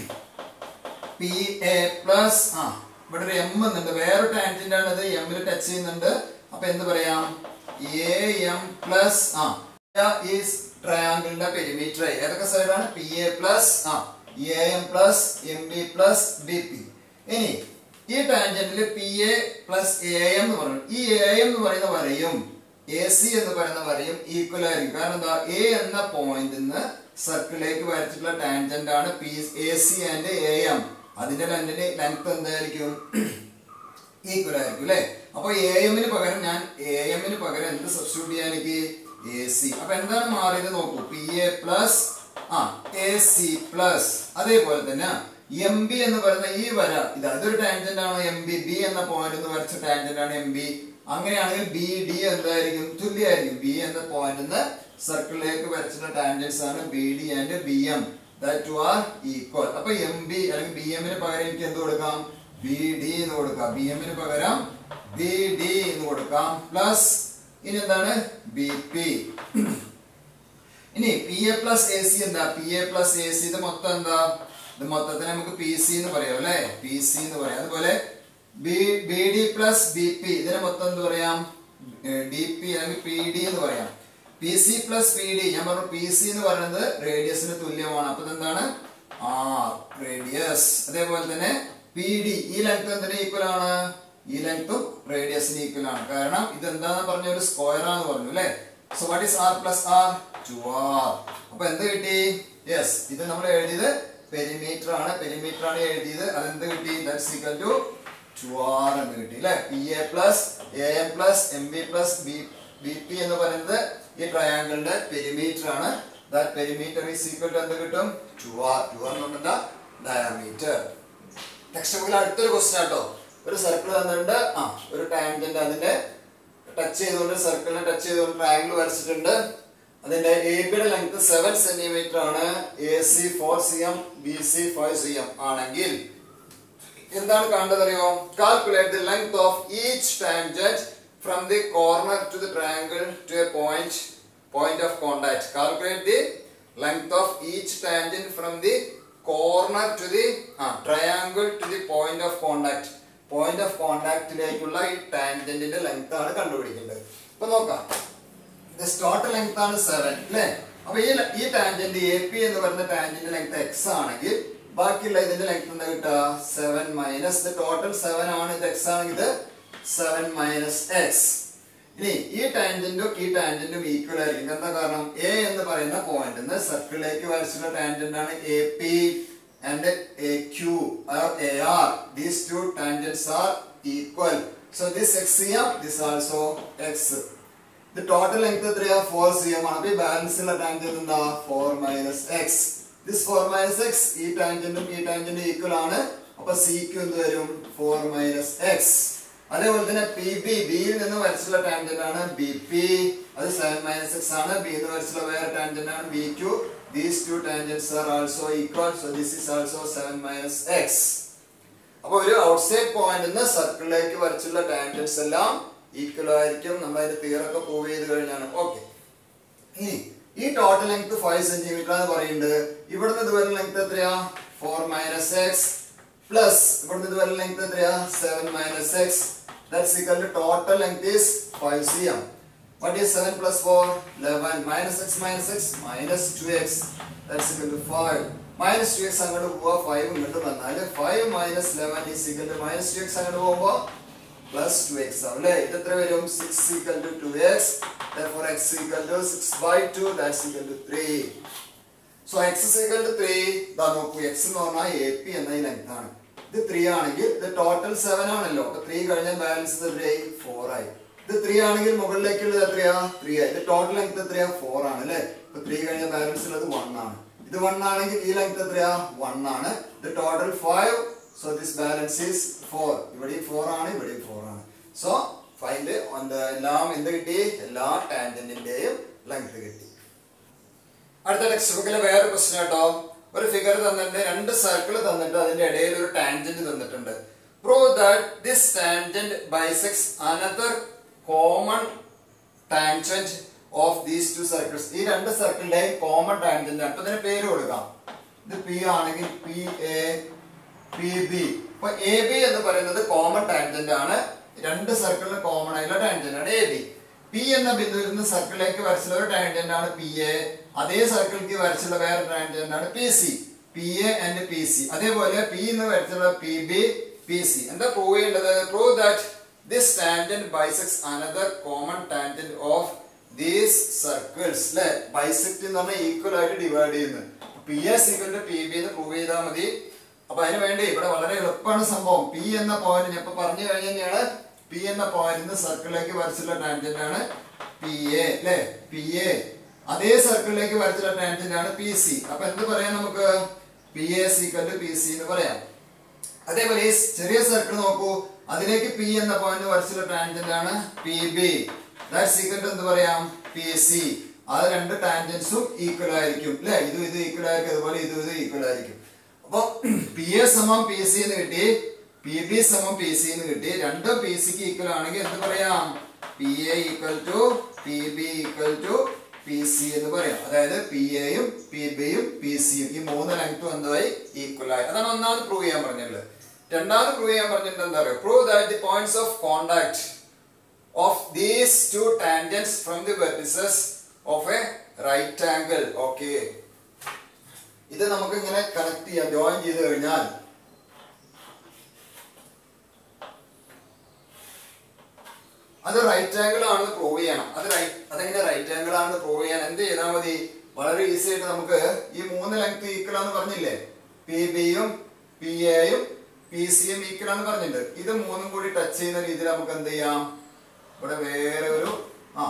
പി എ പ്ലസ് ആ ഇവിടെ ഒരു എം എന്നുണ്ട് വേറെ ടാൻജന്റ് ആണ് ഇത് എമ്മിൽ ടച്ച് ചെയ്യുന്നുണ്ട് അപ്പൊ എന്ത് പറയാം എ എം പ്ലസ് ആ ഈസ് ട്രയാങ്കിളിന്റെ പെരിമീറ്റർ ഏതൊക്കെ സൈഡാണ് പി എ പ്ലസ് ആ A M plus M B plus B P ഇനി ഈ ടാൻജന്റിൽ P A plus A M എന്ന് പറയുന്നത് ഈ എ എം എന്ന് പറയുന്ന വരയും എ സി എന്ന് പറയുന്ന വരയും ഈക്വൽ ആയിരിക്കും കാരണം എന്താ എ എന്ന പോയിന്റിൽ നിന്ന് സർക്കിളിലേക്ക് വരച്ചിട്ടുള്ള ടാൻജന്റ് ആണ് P A C and A M അതിന്റെ രണ്ടിന്റെ ലെങ്ത് എന്തായിരിക്കും ഈക്വൽ ആയിരിക്കും അല്ലെ അപ്പൊ എ എമ്മിന് പകരം ഞാൻ എ എമ്മിന് പകരം എന്ത് സബ്സ്റ്റിറ്റ്യൂട്ട് ചെയ്യാൻ എനിക്ക് എ സി അപ്പൊ എന്താണ് മാറിയത് നോക്കൂ പി എ പ്ലസ് ആ എ സി പ്ലസ് അതേപോലെ തന്നെ എം ബി എന്ന് പറയുന്ന ഈ വര ഇത് അതൊരു ടാൻജന്റ് ആണ് എം ബി ബി എന്ന പോയിന്റ് എന്ന് വരച്ച ടാൻജന്റ് ആണ് എം ബി അങ്ങനെയാണെങ്കിൽ ബി ഡി എന്തായിരിക്കും തുല്യമായിരിക്കും ബി എന്ന പോയിന്റ് നിന്ന് സർക്കിളിലേക്ക് വരച്ചിട്ടുള്ള ടാൻജൻസ് ആണ് B D and B M that are equal അപ്പൊ എം ബി അല്ലെങ്കിൽ ബി എമ്മിന് പകരം എനിക്ക് എന്ത് കൊടുക്കാം ബി ഡി എന്ന് കൊടുക്കാം ബി എമ്മിന് പകരം ബി ഡി എന്ന് കൊടുക്കാം പ്ലസ് ഇനി എന്താണ് ബി പി ഇനി P A plus A C എന്താ P A plus A C ഇത് മൊത്തം എന്താ ഇത് മൊത്തത്തിന് നമുക്ക് പി സി എന്ന് പറയാം അല്ലെ പി സി എന്ന് പറയാം അതുപോലെ B B D plus B P ഇതിനെ മൊത്തം എന്ത് പറയാം ഡി പി അല്ലെങ്കിൽ പി ഡി എന്ന് പറയാം P C plus P D ഞാൻ പറഞ്ഞു പി സി എന്ന് പറയുന്നത് റേഡിയസിന് തുല്യമാണ് അപ്പൊ ഇതെന്താണ് ആർ റേഡിയസ് അതേപോലെ തന്നെ പി ഡി ഈ ലെങ്ത് എന്തിന് ഈക്വൽ ആണ് ഈ ലെങ്ത്തും റേഡിയസിന് ഈക്വൽ ആണ് കാരണം ഇത് എന്താന്ന് പറഞ്ഞ ഒരു സ്ക്വയർ ആണെന്ന് പറഞ്ഞു അല്ലെ so what is R plus R two R അപ്പൊ എന്ത് കിട്ടി യെസ് ഇത് നമ്മൾ എഴുതിയത് പെരിമീറ്റർ ആണ് പെരിമീറ്റർ ആണ് എഴുതിയത് അതെന്ത് കിട്ടി that's equal to two R എന്ന് കിട്ടി അല്ലെ P A plus A M plus M B plus B B P എന്ന് പറയുന്നത് ഈ ട്രയാങ്കിളിന്റെ പെരിമീറ്റർ ആണ് that perimeter is equal to എന്ത് കിട്ടും ടു ആർ ടു ആർ എന്ന് പറഞ്ഞാൽ ഡയമീറ്റർ ടെക്സ്റ്റ് ബുക്കിൽ അടുത്തൊരു ക്വസ്റ്റ്യൻ ആട്ടോ ഒരു സർക്കിൾ തന്നിട്ടുണ്ട് ആ ഒരു ടാൻജന്റ് അതിന്റെ ടച്ച് ചെയ്തുകൊണ്ട് സർക്കിളിനെ ടച്ച് ചെയ്തുകൊണ്ട് ട്രയാങ്കിൾ വരച്ചിട്ടുണ്ട് അതിന്റെ എ ബിയുടെ ലെങ്ത് സെവൻ സെന്റിമീറ്റർ ആണ് A C four C M B C five C M ആണെങ്കിൽ എന്താണ് കാണേണ്ടത് അറിയോ calculate the length of each tangent from the corner to the triangle to a point point of contact calculate the length of each tangent from the corner to the triangle to the point of contact point of കോണ്ടാക്റ്റിലേക്കുള്ള ഈ ടാൻജന്റിന്റെ length ആണ് കണ്ടുപിടിക്കേണ്ടത് അപ്പൊ നോക്കാം this total length ആണ് seven അല്ലേ അപ്പൊ ഈ ല- ഈ ടാൻജന്റ് എ പി എന്ന് പറയുന്ന ടാൻജന്റ് ലെങ്ത് എക്സ് ആണെങ്കിൽ ബാക്കിയുള്ള ഇതിന്റെ ലെങ്ത് എന്താ കിട്ടുക സെവൻ മൈനസ് ഇത് ടോട്ടൽ സെവൻ ആണ് ഇത് എക്സ് ആണെങ്കിൽ ഇത് സെവൻ മൈനസ് എക്സ് ഇനി ഈ ടാൻജന്റും ഈ ടാൻജന്റും ഈക്വൽ ആയിരിക്കും എന്താ കാരണം എ എന്ന് പറയുന്ന പോയിന്റ് സർക്കിളിലേക്ക് വരച്ചിട്ടുള്ള ടാൻജന്റ് ആണ് A P and A Q A are these two tangents are equal so this X C M this also X ഇത് ടോട്ടൽ ലെങ്ത് എത്രയാ ഫോർ സി എം ആണ് അപ്പൊ ഈ ബാലൻസ് ഉള്ള ടാൻജന്റ് എന്താ four minus X this four minus X ഈ ടാൻജന്റും ഈ ടാൻജന്റും ഈക്വൽ ആണ് അപ്പൊ സിക്ക് എന്ത് വരും ഫോർ മൈനസ് എക്സ് അതേപോലെ തന്നെ പി ബി ബിയിൽ നിന്ന് വരച്ചിട്ടുള്ള ടാൻജന്റ് ആണ് ബി പി അത് സെവൻ മൈനസ് എക്സ് ആണ് ബി എന്ന് വരച്ചിട്ടുള്ള വേറെ ടാൻജന്റ് ആണ് B Q these two tangents are also equal so this is also seven minus X അപ്പൊ ഒരു ഔട്ട്സൈഡ് പോയിന്റ് നിന്ന് സർക്കിളിലേക്ക് വരച്ചുള്ള ടാൻജൻസ് എല്ലാം ഈക്വൽ ആയിരിക്കും നമ്മൾ അതിന്റെ തീറൊക്കെ പ്രൂവ് ചെയ്ത് കഴിഞ്ഞാണ് ഓക്കെ ഇനി ഈ ടോട്ടൽ ലെങ്ത് ഫൈവ് സെന്റിമീറ്റർ എന്ന് പറയുന്നത് ഇവിടുന്ന് ഇതുവരെ ലെങ്ത് എത്രയാ ഫോർ മൈനസ് എക്സ് പ്ലസ് ഇവിടുന്ന് ഇതുവരെ ലെങ്ത് എത്രയാ seven minus X that's equal to total length is five C M What is 7 plus 4? 11. Minus x minus x minus 2x. That's equal to 5. Minus 2x അങ്ങോട്ട് പോവാ 5 ഇങ്ങോട്ട് വന്നാൽ 5 minus 11 is equal to minus 2x അങ്ങോട്ട് പോകുമ്പോ plus 2x ആവും അല്ലേ ഇത് എത്ര വരും 6 equal to 2x therefore x equal to 6 by 2 that's equal to 3 so X is equal to 3 ദാ നോക്കൂ x എന്ന് പറഞ്ഞാൽ എ പി എന്ന ലെങ്ത് ആണ് ഇത് 3 ആണെങ്കിൽ ഇത് ടോട്ടൽ 7 ആണല്ലോ അപ്പൊ 3 കഴിഞ്ഞാൽ ബാലൻസ് എത്രയായി 4 ആയി ഇത് 3 ആണെങ്കിൽ മുകളിലേക്കുള്ളത് എത്രയാ 3 ആയി ഇത് ടോട്ടൽ ലെങ്ത് എത്രയാ 4 ആണ് അല്ലേ ഇപ്പൊ 3 കഴിഞ്ഞാൽ ബാലൻസ് ഉള്ളത് 1 ആണ് ഇത് 1 ആണെങ്കിൽ ഈ ലെങ്ത് എത്രയാ 1 ആണ് ഇത് total 5 so this balance is 4 ഇവിടെയും 4 ആണ് ഇവിടെയും 4 ആണ് സോ ഫൈൻഡ് എല്ലാം എന്ത് കിട്ടി എല്ലാ ടാൻജന്റിന്റെയും ലെങ്ത് കിട്ടി അടുത്ത ടെക്സ്റ്റ് ബുക്കിലെ വേറെ ക്വസ്റ്റ്യൻ കേട്ടോ ഒരു ഫിഗർ തന്നിട്ട് രണ്ട് സർക്കിൾ തന്നിട്ട് അതിന്റെ ഇടയിൽ ഒരു ടാൻജന്റ് തന്നിട്ടുണ്ട് prove that this tangent bisects another common tangent of these two circles ഈ രണ്ട് സർക്കിളിന്റെയും കോമൺ ടാൻജന്റ് ആണ് അപ്പൊ ഇതിന് പേര് കൊടുക്കാം ഇത് പി ആണെങ്കിൽ പി എ പി ബി അപ്പൊ എ ബി എന്ന് പറയുന്നത് കോമൺ ടാൻജന്റ് ആണ് രണ്ട് സർക്കിളിന് കോമൺ ആയിട്ടുള്ള ടാൻജന്റ് ആണ് എ ബി പി എന്ന ബിന്ദുവിൽ നിന്ന് സർക്കിളിലേക്ക് വരച്ചുള്ള ഒരു ടാൻജന്റ് ആണ് പി എ അതേ സർക്കിളിലേക്ക് വരച്ചുള്ള വേറെ ടാൻജന്റ് ആണ് P C P A and P C അതേപോലെ പി എന്ന് വരച്ചുള്ള പി ബി പി സി എന്താ പ്രൂവ് ചെയ്യേണ്ടത് prove that this tangent bisects another common tangent of these circles അല്ലെ ബൈസെക്ട് എന്ന് പറഞ്ഞാൽ ഈക്വൽ ആയിട്ട് ഡിവൈഡ് ചെയ്യുന്നത് P S equal to P B എന്ന് പ്രൂവ് ചെയ്താൽ മതി അപ്പൊ അതിന് വേണ്ടി ഇവിടെ വളരെ എളുപ്പമാണ് സംഭവം പി എന്ന പോയിന്റ് ഞാൻ ഇപ്പൊ പറഞ്ഞു കഴിഞ്ഞ തന്നെയാണ് പി എന്ന പോയിന്റ് സർക്കിളിലേക്ക് വരച്ചുള്ള ടാൻജന്റ് ആണ് പി എ അല്ലെ പി എ അതേ സർക്കിളിലേക്ക് വരച്ചുള്ള ടാൻജന്റ് ആണ് പി സി അപ്പൊ എന്ത് പറയാം നമുക്ക് P A is equal to P C എന്ന് പറയാം അതേപോലെ ഈ ചെറിയ സർക്കിൾ നോക്കൂ അതിലേക്ക് പി എന്ന പോയിന്റ് വരച്ചുള്ള ടാൻജന്റ് ആണ് പി ബി ദാറ്റ് സീക്വൽ എന്ത് പറയാം പി സി അത് രണ്ട് ടാൻജൻസും ഈക്വൽ ആയിരിക്കും അല്ലെ ഇതും ഇത് ഈക്വൽ ആയിരിക്കും അതുപോലെ ഇതും ഇത് ഈക്വൽ ആയിരിക്കും അപ്പൊ പി എ സമം പി സി എന്ന് കിട്ടി പി ബി സമം പി സി എന്ന് കിട്ടി രണ്ടും പി സിക്ക് ഈക്വൽ ആണെങ്കിൽ എന്ത് പറയാം P A equal to P B equal to P C എന്ന് പറയാം അതായത് പി എയും പി ബിയും പി സിയും ഈ മൂന്ന് ലെങ്ത്തും എന്തായി ഈക്വൽ ആയി അതാണ് ഒന്നാമത് പ്രൂവ് ചെയ്യാൻ പറഞ്ഞിട്ടുള്ളത് രണ്ടാമത് പ്രൂവ് ചെയ്യാൻ പറഞ്ഞിട്ട് എന്താ പറയുക prove that the points of contact of these two tangents from the vertices of a right angle okay ഇത് നമുക്ക് ഇങ്ങനെ കണക്ട് ചെയ്യാം ജോയിൻ ചെയ്ത് കഴിഞ്ഞാൽ അത് റൈറ്റ് ആംഗിൾ ആണെന്ന് പ്രൂവ് ചെയ്യണം അത് റൈറ്റ് അതെങ്ങനെ റൈറ്റ് ആംഗിൾ ആണെന്ന് പ്രൂവ് ചെയ്യാൻ എന്ത് ചെയ്താൽ മതി വളരെ ഈസി ആയിട്ട് നമുക്ക് ഈ മൂന്ന് ലെങ്ത് ഈക്വൽ ആണെന്ന് പറഞ്ഞില്ലേ പി ബിയും പി എയും പി സിയും ഈക്വൽ ആണെന്ന് പറഞ്ഞിട്ടുണ്ട് ഇത് മൂന്നും കൂടി ടച്ച് ചെയ്യുന്ന രീതിയിൽ നമുക്ക് എന്ത് ചെയ്യാം ഇവിടെ വേറെ ഒരു ആ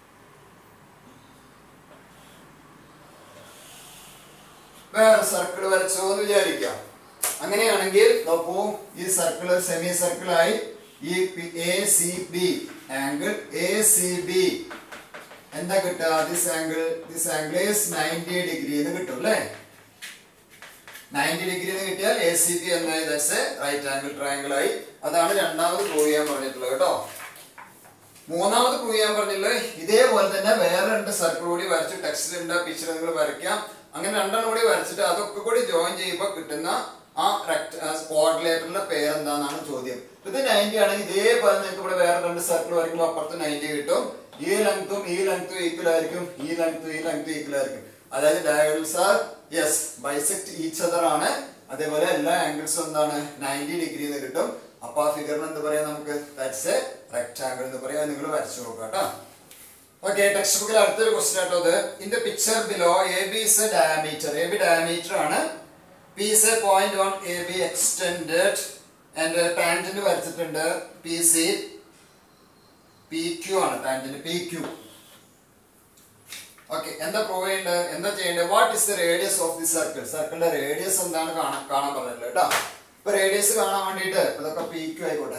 വേറെ സർക്കിൾ വരച്ചോ എന്ന് വിചാരിക്കാം അങ്ങനെയാണെങ്കിൽ നോക്കൂ ഈ സർക്കിൾ സെമി സർക്കിളായി ഈ A C B angle A C B എന്താ കിട്ടുക this angle this angle is ninety degree എന്ന് കിട്ടും അല്ലേ നയൻറ്റി ഡിഗ്രി എന്ന് കിട്ടിയാൽ എ സി ബി എന്ന ദാറ്റ്സ് റൈറ്റ് ആംഗിൾ ട്രയാംഗിൾ ആയി അതാണ് രണ്ടാമത് പ്രൂവ് ചെയ്യാൻ പറഞ്ഞിട്ടുള്ളത് കേട്ടോ മൂന്നാമത് പ്രൂവ് ചെയ്യാൻ പറഞ്ഞില്ലേ ഇതേപോലെ തന്നെ വേറെ രണ്ട് സർക്കിൾ കൂടി വരച്ച് ടെക്സ്റ്റിലുണ്ട് പിക്ചർ നിങ്ങൾ വരയ്ക്കാം അങ്ങനെ രണ്ടെണ്ണം കൂടി വരച്ചിട്ട് അതൊക്കെ കൂടി ജോയിൻ ചെയ്യുമ്പോൾ കിട്ടുന്ന ആ കോർഡിനേറ്ററിന്റെ പേരെന്താണെന്നാണ് ചോദ്യം ഇത് നയൻറ്റി ആണെങ്കിൽ ഇതേപോലെ നിങ്ങൾക്ക് ഇവിടെ വേറെ രണ്ട് സർക്കിൾ വരയ്ക്കുമ്പോൾ അപ്പുറത്ത് നയൻറ്റി കിട്ടും ഈ ലെങ്ത്തും ഈ ലെങ്ത്തും ഈക്വൽ ആയിരിക്കും ഈ ലെങ്ത്തും ഈ ലെങ്ത്തും ഈക്വൽ ആയിരിക്കും അതായത് diagonals are yes bisect each other ആണ് അതേപോലെ എല്ലാ ആംഗിൾസും എന്താണ് നയൻറ്റി ഡിഗ്രി എന്ന് കിട്ടും അപ്പൊ ആ ഫിഗറിന് എന്ത് പറയാം നമുക്ക് ദാറ്റ്സ് എ റെക്ടാങ്കിൾ എന്ന് പറയാം നിങ്ങൾ വരച്ചു നോക്കുക കേട്ടോ ഓക്കെ ടെക്സ്റ്റ് ബുക്കിൽ അടുത്തൊരു ക്വസ്റ്റ്യൻ ആട്ടോ ഇത് in the picture below A B is a diameter A B diameter ആണ് P is a point on A B extended and tangent വരച്ചിട്ടുണ്ട് പി സി പി ക്യു ആണ് ടാൻജന്റ് പി ക്യു ഓക്കെ എന്താ prove ചെയ്യേണ്ടത് എന്താ ചെയ്യേണ്ടത് what is the radius of the circle സർക്കിളിന്റെ radius എന്താണ് കാണാൻ കാണാൻ പറഞ്ഞിട്ടുള്ളത് കേട്ടോ ഇപ്പൊ റേഡിയസ് കാണാൻ വേണ്ടിയിട്ട് ഇതൊക്കെ പി ക്യു ആയിക്കോട്ടെ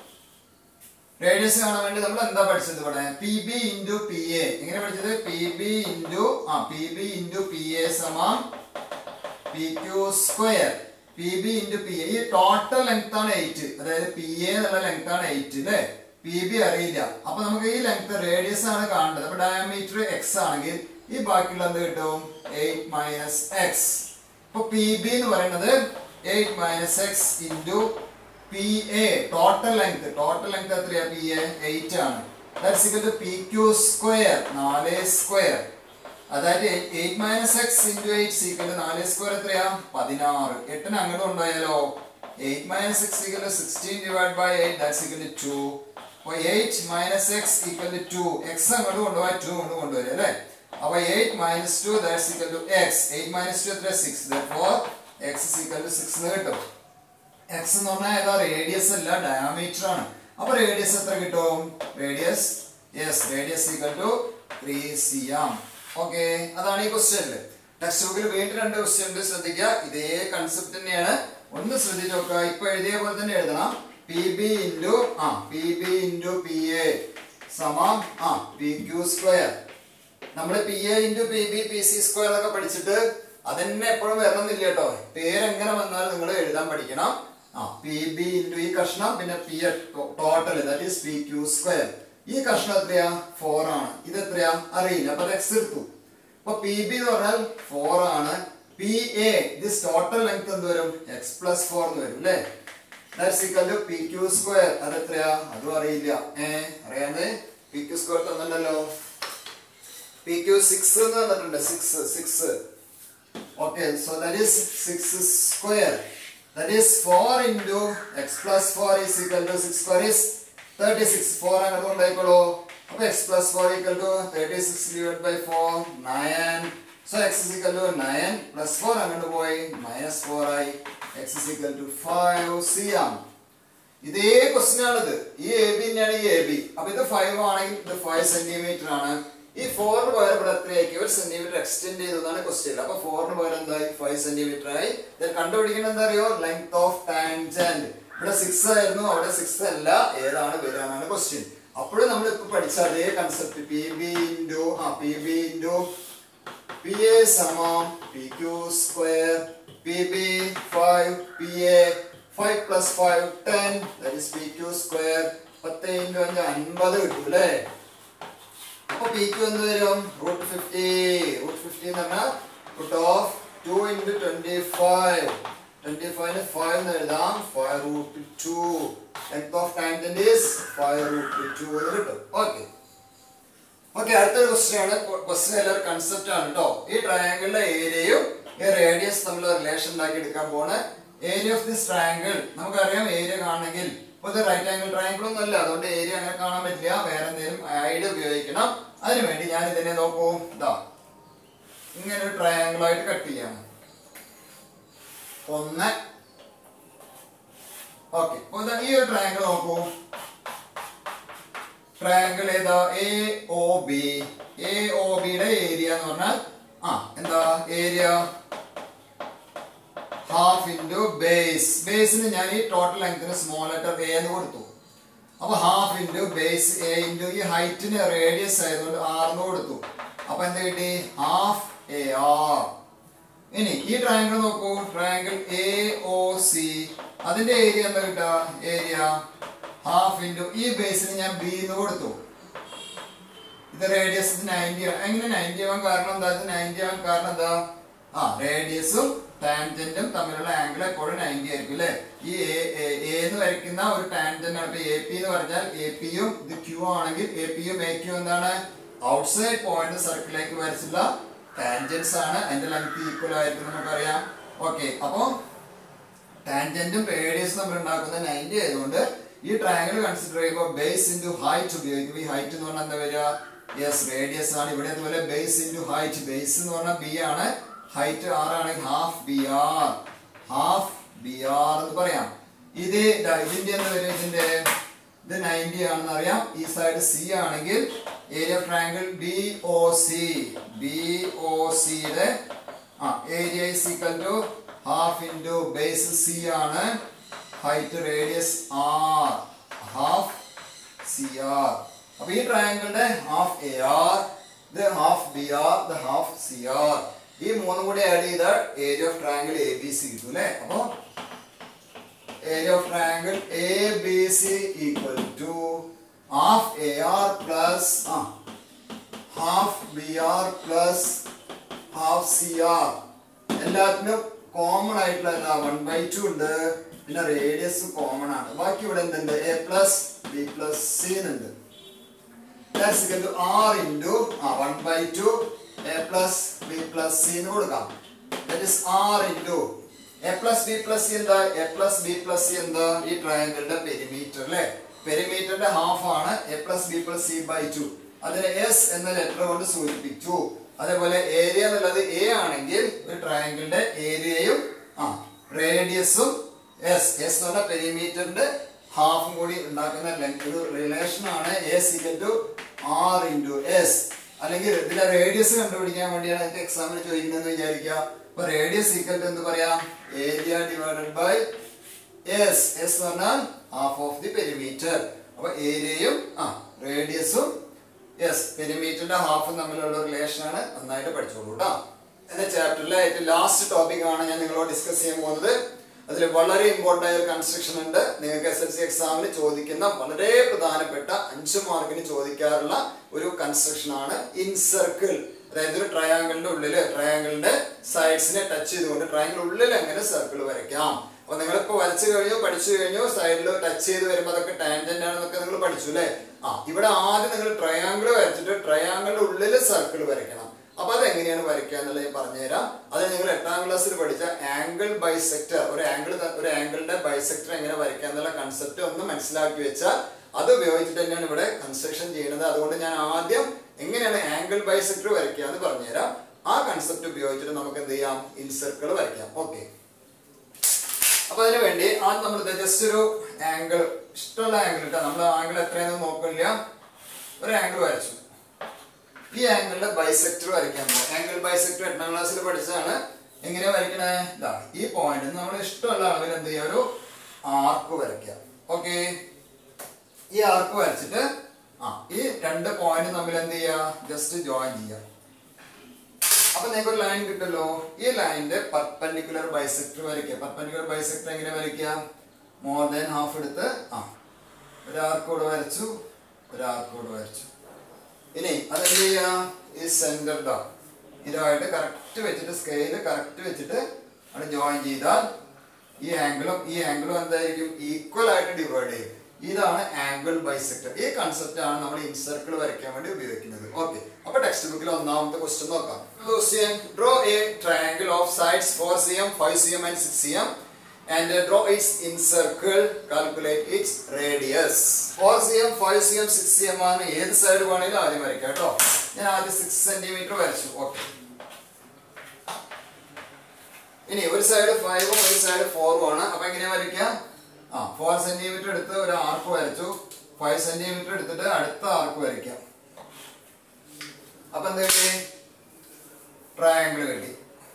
റേഡിയസ് കാണാൻ വേണ്ടി നമ്മൾ എന്താ പഠിച്ചത് ഇവിടെ P B into P A എങ്ങനെ പഠിച്ചത് പി ബി ഇൻറ്റു ആ P B into P A സമം P Q square P B into P A ഈ ടോട്ടൽ ലെങ്ത് ആണ് എയ്റ്റ് അതായത് പി എ എന്നുള്ള ലെങ്ത് ആണ് എയ്റ്റ് അല്ലേ പി ബി അറിയില്ല അപ്പൊ നമുക്ക് ഈ ലെങ്ത് റേഡിയസ് ആണ് കാണേണ്ടത് അപ്പൊ ഡയമീറ്റർ എക്സ് ആണെങ്കിൽ ഈ ബാക്കിയുള്ള എന്ത് കിട്ടും എയ്റ്റ് മൈനസ് എക്സ് ഇപ്പൊ പി ബി എന്ന് പറയുന്നത് eight minus X into P A total length total length എത്രയാ പി എ എയ്റ്റ് ആണ് that's equal to P Q square നാല് സ്ക്വയർ അതായത് eight minus X into eight is equal നാല് square എത്രയാ പതിനാറ് എട്ടിന് അങ്ങോട്ട് കൊണ്ടുപോയാലോ eight minus X equal to sixteen divide by eight that's equal to two അപ്പോൾ eight minus X equal to two X അങ്ങോട്ട് കൊണ്ടുപോയാൽ ടു കൊണ്ട് കൊണ്ടുവരും അല്ലേ അപ്പോൾ eight minus two that's equal to X eight minus two എത്ര six ദോർ X equal to six എന്ന് കിട്ടും എക്സ് എന്ന് പറഞ്ഞാൽ ഏതാ റേഡിയസ് അല്ല ഡയാമീറ്റർ ആണ് അപ്പൊ റേഡിയസ് എത്ര കിട്ടും radius yes radius equal to three C M okay അതാണ് ഈ ക്വസ്റ്റ്യൻ ടെക്സ്റ്റ് ബുക്കിൽ വീണ്ടും രണ്ട് ക്വസ്റ്റ്യൻ ഉണ്ട് ശ്രദ്ധിക്കുക ഇതേ കൺസെപ്റ്റ് തന്നെയാണ് ഒന്ന് ശ്രദ്ധിച്ച് നോക്കുക ഇപ്പൊ എഴുതിയ പോലെ തന്നെ എഴുതണം പി ബി ഇൻറ്റു ആ P B into P A സമം ആ പി ക്യു സ്ക്വയർ നമ്മൾ P A into P B P C square ഒക്കെ പഠിച്ചിട്ട് അതന്നെ എപ്പോഴും വരണമെന്നില്ല കേട്ടോ പേരെങ്ങനെ വന്നാലും നിങ്ങൾ എഴുതാൻ പഠിക്കണം ആ പി ബി ഇൻറ്റു ഈ കഷ്ണം പിന്നെ P A total that is P Q square ഈ കഷ്ണം എത്രയാ ഫോർ ആണ് ഇത് എത്രയാ അറിയില്ല അപ്പൊ എക്സ് എടുത്തു അപ്പൊ പി ബി എന്ന് പറഞ്ഞാൽ ഫോർ ആണ് P A this total length എന്ത് വരും എക്സ് പ്ലസ് ഫോർ എന്ന് വരും അല്ലേ that's equal to P Q square അത് എത്രയാ അതും അറിയില്ല ഏ അറിയാതെ പി ക്യു സ്ക്വയർ തന്നിട്ടുണ്ടല്ലോ പി ക്യു സിക്സ് എന്ന് തന്നിട്ടുണ്ട് six six okay so that is six square that is four into X plus four is equal to six square is thirty six four അങ്ങോട്ട് കൊണ്ടായിക്കോളൂ അപ്പൊ X plus four equal to thirty six divide by four nine so X is equal to nine plus four അങ്ങോട്ട് പോയി minus four ആയി X is equal to five C ആണ് ഇതേ question ആണിത് ഈ എ ബി തന്നെയാണ് ഈ എ ബി അപ്പൊ ഇത് ഫൈവ് ആണെങ്കിൽ ഇത് ഫൈവ് സെന്റിമീറ്റർ ആണ് ഈ ഫോറിന് പകരം ഇവിടെ എത്രയാക്കി ഒരു സെന്റിമീറ്റർ എക്സ്റ്റെൻഡ് ചെയ്തതാണ് ക്വസ്റ്റ്യൻ അപ്പൊ ഫോറിന് പകരം എന്തായി ഫൈവ് സെന്റിമീറ്റർ ആയി ഇത് കണ്ടുപിടിക്കുന്നത് എന്താ അറിയോ ലെങ്ത് ഓഫ് ടാൻജന്റ് ഇവിടെ സിക്സ് ആയിരുന്നു അവിടെ സിക്സ് അല്ല ഏതാണ് വരാനാണ് ക്വസ്റ്റ്യൻ അപ്പോഴും നമ്മൾ ഇപ്പൊ പഠിച്ച അതേ കൺസെപ്റ്റ് പി ബി ഇൻറ്റു ആ P B into P A സമം P Q square P B five P A five plus five ten that is P Q square പത്ത് ഇൻറ്റു അഞ്ച് അൻപത് കിട്ടും അല്ലേ അപ്പൊ പി ക്യു എന്ത് വരും റൂട്ട് ഫിഫ്റ്റി റൂട്ട് ഫിഫ്റ്റി എന്ന് പറഞ്ഞാൽ root of two into twenty five twenty ഫൈവിന് ഫൈവ് എന്ന് എഴുതാം five root two length of tangent is five root two എന്ന് കിട്ടും ഓക്കെ ഓക്കെ അടുത്തൊരു ക്വസ്റ്റ്യൻ ആണ് ക്വസ്റ്റ്യൻ എല്ലാവരും കൺസെപ്റ്റ് ആണ് കേട്ടോ ഈ ട്രയാങ്കിളിലെ ഏരിയയും ഈ റേഡിയസ് തമ്മിൽ റിലേഷൻ ഉണ്ടാക്കി എടുക്കാൻ പോണ് ഏരിയ ഓഫ് ദിസ് ട്രയാങ്കിൾ നമുക്കറിയാം ഏരിയ കാണണമെങ്കിൽ ഇപ്പൊ ഇത് റൈറ്റ് ആംഗിൾ ട്രയാങ്കിൾ ഒന്നും അല്ല അതുകൊണ്ട് ഏരിയ അങ്ങനെ കാണാൻ പറ്റില്ല വേറെ എന്തെങ്കിലും ഐഡിയ ഉപയോഗിക്കണം അതിനുവേണ്ടി ഞാൻ ഇതിനെ നോക്കൂ ഇതാ ഇങ്ങനെ ഒരു ട്രയാങ്കിൾ ആയിട്ട് കട്ട് ചെയ്യാണ് ഒന്ന് ഓക്കെ ഈ ഒരു ട്രയാങ്കിൾ നോക്കൂ ട്രയാങ്കിൾ ഏതാ A O B A O ബിയുടെ ഏരിയ എന്ന് പറഞ്ഞാൽ ആ എന്താ ഏരിയ ഹാഫ് ഇൻറ്റു ബേസ് ബേസിന് ഞാൻ ഈ ടോട്ടൽ ലെങ്ത്തിന് സ്മോൾ ലെറ്റർ എ എന്ന് കൊടുത്തു അപ്പൊ half into base A into ഈ ഹൈറ്റിന് റേഡിയസ് ആയതുകൊണ്ട് ആർ എന്ന് കൊടുത്തു അപ്പൊ എന്ത് കിട്ടി ഹാഫ് എ ആർ ഇനി ഈ ട്രയാങ്കിൾ നോക്കൂ ട്രയാങ്കിൾ എ ഒ സി അതിന്റെ ഏരിയ എന്താ കിട്ടുക ഏരിയ ഹാഫ് ഇൻറ്റു ഈ ബേസിന് ഞാൻ ബി എന്ന് കൊടുത്തു ഇത് റേഡിയസ് നയൻറ്റി എങ്ങനെ നയൻറ്റി ആവാൻ കാരണം എന്താ ഇത് നയൻറ്റി ആവാൻ കാരണം എന്താ ആ റേഡിയസും ടാൻജന്റും തമ്മിലുള്ള ആംഗിൾ എപ്പോഴും നയൻറ്റി ആയിരിക്കും അല്ലെ ഈ എ എന്ന് വരയ്ക്കുന്ന ഒരു ടാൻജന്റ് ആണ് ഇപ്പൊ എ പി എന്ന് പറഞ്ഞാൽ എ പിയും ഇത് ക്യൂ ആണെങ്കിൽ എ പിയും എ ക്യൂ എന്താണ് ഔട്ട്സൈഡ് പോയിന്റ് സർക്കിളിലേക്ക് വരച്ചുള്ള ടാൻജൻസ് ആണ് അതിന്റെ ലെങ്ത് ഈക്വൽ ആയിരിക്കും നമുക്കറിയാം ഓക്കെ അപ്പോ ടാൻജന്റും റേഡിയസും തമ്മിൽ ഉണ്ടാക്കുന്ന നയൻറ്റി ആയതുകൊണ്ട് ഈ ട്രയാങ്കിൾ കൺസിഡർ ചെയ്യുമ്പോൾ ബേസ് ഇൻറ്റു ഹൈറ്റ് ഉപയോഗിക്കും ഈ ഹൈറ്റ് എന്ന് പറഞ്ഞാൽ എന്താ വരിക യെസ് റേഡിയസ് ആണ് ഇവിടെ അതുപോലെ ബേസ് ഇൻറ്റു ഹൈറ്റ് ബേസ് എന്ന് പറഞ്ഞാൽ ബി ആണ് ഹൈറ്റ് ആർ ആണെങ്കിൽ half B R half B R എന്ന് പറയാം ഇത് ദാ ഇതിന്റെ എന്താ വരും ഇതിന്റെ ഇത് നയൻറ്റി ആണെന്ന് അറിയാം ഈ സൈഡ് സി ആണെങ്കിൽ area triangle B O C B O സിയുടെ ആ area is equal to half into base C ആണ് height radius R half C R അപ്പൊ ഈ ട്രയാങ്കിളിന്റെ ഹാഫ് എ ആർ ഇത് ഹാഫ് ബി ആർ ഇത് ഹാഫ് സി ആർ ഈ മൂന്നും കൂടി ആഡ് ചെയ്താൽ area of triangle A B C കിട്ടും അല്ലേ അപ്പൊ area of triangle ABC equal to half AR plus uh, half BR plus half CR എല്ലാത്തിനും കോമൺ ആയിട്ടുള്ള എന്താ വൺ ബൈ ടു ഉണ്ട് പിന്നെ റേഡിയസ് കോമൺ ആണ് ബാക്കി ഇവിടെ എന്തുണ്ട് A plus B plus C എന്നുണ്ട് That's equal to R into ആ one by two A plus B plus C എന്ന് കൊടുക്കാം that is R into A plus B plus C എന്താ A plus B plus C എന്താ ഈ ട്രയാങ്കിളിന്റെ perimeter അല്ലെ പെരിമീറ്ററിന്റെ ഹാഫ് ആണ് A plus B plus C by two അതിനെ എസ് എന്ന ലെറ്റർ കൊണ്ട് സൂചിപ്പിച്ചു അതേപോലെ ഏരിയ എന്നുള്ളത് എ ആണെങ്കിൽ ഒരു ട്രയാങ്കിളിന്റെ ഏരിയയും ആ റേഡിയസും എസ് എസ് എന്ന് പറഞ്ഞ പെരിമീറ്ററിന്റെ ഹാഫും കൂടി ഉണ്ടാക്കുന്ന ലെങ്ത് ഒരു റിലേഷൻ ആണ് A equal to R into S അല്ലെങ്കിൽ ഇതിലെ റേഡിയസ് കണ്ടുപിടിക്കാൻ വേണ്ടിയാണ് എനിക്ക് എക്സാമിന് ചോദിക്കുന്നതെന്ന് വിചാരിക്കുക അപ്പൊ റേഡിയസ് ഈക്വൽ ടു എന്ത് പറയാം area divided by S S എന്ന് പറഞ്ഞാൽ ഹാഫ് ഓഫ് ദി പെരിമീറ്റർ അപ്പൊ ഏരിയയും ആ റേഡിയസും യെസ് പെരിമീറ്ററിന്റെ ഹാഫും തമ്മിലുള്ള റിലേഷൻ ആണ് നന്നായിട്ട് പഠിച്ചോളൂ കേട്ടോ എന്റെ ചാപ്റ്ററിലെ ഏറ്റവും ലാസ്റ്റ് ടോപ്പിക് ആണ് ഞാൻ നിങ്ങളോട് ഡിസ്കസ് ചെയ്യാൻ പോകുന്നത് അതിൽ വളരെ ഇമ്പോർട്ടൻ്റ് ആയ ഒരു കൺസ്ട്രക്ഷൻ ഉണ്ട് നിങ്ങൾക്ക് എസ് എൽ സി എക്സാമിന് ചോദിക്കുന്ന വളരെ പ്രധാനപ്പെട്ട അഞ്ച് മാർക്കിന് ചോദിക്കാറുള്ള ഒരു കൺസ്ട്രക്ഷൻ ആണ് ഇൻ സർക്കിൾ അതായത് ഒരു ട്രയാങ്കിളിന്റെ ഉള്ളില് ട്രയാങ്കിളിന്റെ സൈഡ്സിനെ ടച്ച് ചെയ്തുകൊണ്ട് ട്രയാങ്കിൾ ഉള്ളിൽ എങ്ങനെ സർക്കിൾ വരയ്ക്കാം അപ്പൊ നിങ്ങളിപ്പോ വരച്ചു കഴിഞ്ഞു പഠിച്ചു കഴിഞ്ഞു സൈഡിൽ ടച്ച് ചെയ്ത് വരുമ്പോൾ അതൊക്കെ ടാൻജന്റ് ആണെന്നൊക്കെ നിങ്ങൾ പഠിച്ചു അല്ലേ ആ ഇവിടെ ആദ്യം നിങ്ങൾ ട്രയാങ്കിൾ വരച്ചിട്ട് ട്രയാങ്കിളിന്റെ ഉള്ളിൽ സർക്കിൾ വരയ്ക്കണം അപ്പൊ അത് എങ്ങനെയാണ് വരയ്ക്കുക എന്നുള്ളത് ഞാൻ പറഞ്ഞുതരാം അത് നിങ്ങൾ എട്ടാം ക്ലാസ്സിൽ പഠിച്ച ആംഗിൾ ബൈസെക്ടർ ഒരു ആംഗിൾ ഒരു ആംഗിളിന്റെ ബൈസെക്ടർ എങ്ങനെ വരയ്ക്കുക എന്നുള്ള കൺസെപ്റ്റ് ഒന്ന് മനസ്സിലാക്കി വെച്ചാൽ അത് ഉപയോഗിച്ചിട്ട് തന്നെയാണ് ഇവിടെ കൺസ്ട്രക്ഷൻ ചെയ്യുന്നത് അതുകൊണ്ട് ഞാൻ ആദ്യം എങ്ങനെയാണ് ആംഗിൾ ബൈസെക്ടർ വരയ്ക്കുക എന്ന് പറഞ്ഞുതരാം ആ കൺസെപ്റ്റ് ഉപയോഗിച്ചിട്ട് നമുക്ക് എന്ത് ചെയ്യാം ഇൻ സർക്കിൾ വരയ്ക്കാം ഓക്കെ അപ്പൊ അതിനു വേണ്ടി ആദ്യം നമ്മൾ ജസ്റ്റ് ഒരു ആംഗിൾ ഇഷ്ടമുള്ള ആംഗിൾ ഇട്ടാ നമ്മൾ ആംഗിൾ എത്രയാണെന്ന് നോക്കില്ല ഒരു ആംഗിൾ വരച്ചു ഈ ആംഗിളിന്റെ ബൈസെക്ടർ വരയ്ക്കാൻ പോകും ആംഗിൾ ബൈസെക്ടർ എട്ടാം ക്ലാസ്സിൽ പഠിച്ചതാണ് എങ്ങനെ വരയ്ക്കണേ ഇതാ ഈ പോയിന്റ് നമ്മൾ ഇഷ്ടമുള്ള അളവിൽ എന്ത് ചെയ്യുക ഒരു ആർക്ക് വരയ്ക്കാം ഓക്കെ ഈ ആർക്ക് വരച്ചിട്ട് ആ ഈ രണ്ട് പോയിന്റ് തമ്മിൽ എന്ത് ചെയ്യുക ജസ്റ്റ് ജോയിൻ ചെയ്യുക അപ്പൊ നിങ്ങൾക്ക് ഒരു ലൈൻ കിട്ടുമല്ലോ ഈ ലൈനിന്റെ പെർപെൻഡിക്കുലർ ബൈസെക്ടർ വരയ്ക്കുക പെർപെൻഡിക്കുലർ ബൈസെക്ടർ എങ്ങനെ വരയ്ക്കാം മോർ ദാൻ ഹാഫ് എടുത്ത് ആ ഒരു ആർക്ക് കൂടെ വരച്ചു ഒരു ആർക്ക് കൂടെ വരച്ചു ഇനി അതെന്ത് ചെയ്യാ ഈ സെന്റർ ഡോ ഇതായിട്ട് കറക്റ്റ് വെച്ചിട്ട് സ്കെയില് കറക്റ്റ് വെച്ചിട്ട് അവിടെ ജോയിൻ ചെയ്താൽ ഈ ആംഗിളും ഈ ആംഗിളും എന്തായിരിക്കും ഈക്വൽ ആയിട്ട് ഡിവൈഡ് ചെയ്യും ഇതാണ് ആംഗിൾ ബൈസെക്ടർ ഈ കൺസെപ്റ്റ് ആണ് നമ്മൾ ഇൻസർക്കിൾ വരയ്ക്കാൻ വേണ്ടി ഉപയോഗിക്കുന്നത് ഓക്കെ അപ്പൊ ടെക്സ്റ്റ് ബുക്കിൽ ഒന്നാമത്തെ ക്വസ്റ്റ്യൻ നോക്കാം question draw a triangle of sides four C M five C M and six C M and uh, draw its encircle calculate its radius 4 cm 5 cm 6 cm ആണ് ഏത് side വേണമെങ്കിലും ആദ്യം വരയ്ക്കാം കേട്ടോ ഞാൻ ആദ്യം 6 സെന്റിമീറ്റർ വരച്ചു ഓക്കെ ഇനി ഒരു സൈഡ് ഫൈവും ഒരു സൈഡ് ഫോറും ആണ് അപ്പൊ എങ്ങനെയാ വരയ്ക്കാം ആ ഫോർ സെന്റിമീറ്റർ എടുത്ത് ഒരു ആർക്ക് വരച്ചു ഫൈവ് സെന്റിമീറ്റർ എടുത്തിട്ട് അടുത്ത ആർക്ക് വരയ്ക്കാം അപ്പൊ എന്താ കിട്ടി ട്രയാങ്കിൾ കിട്ടി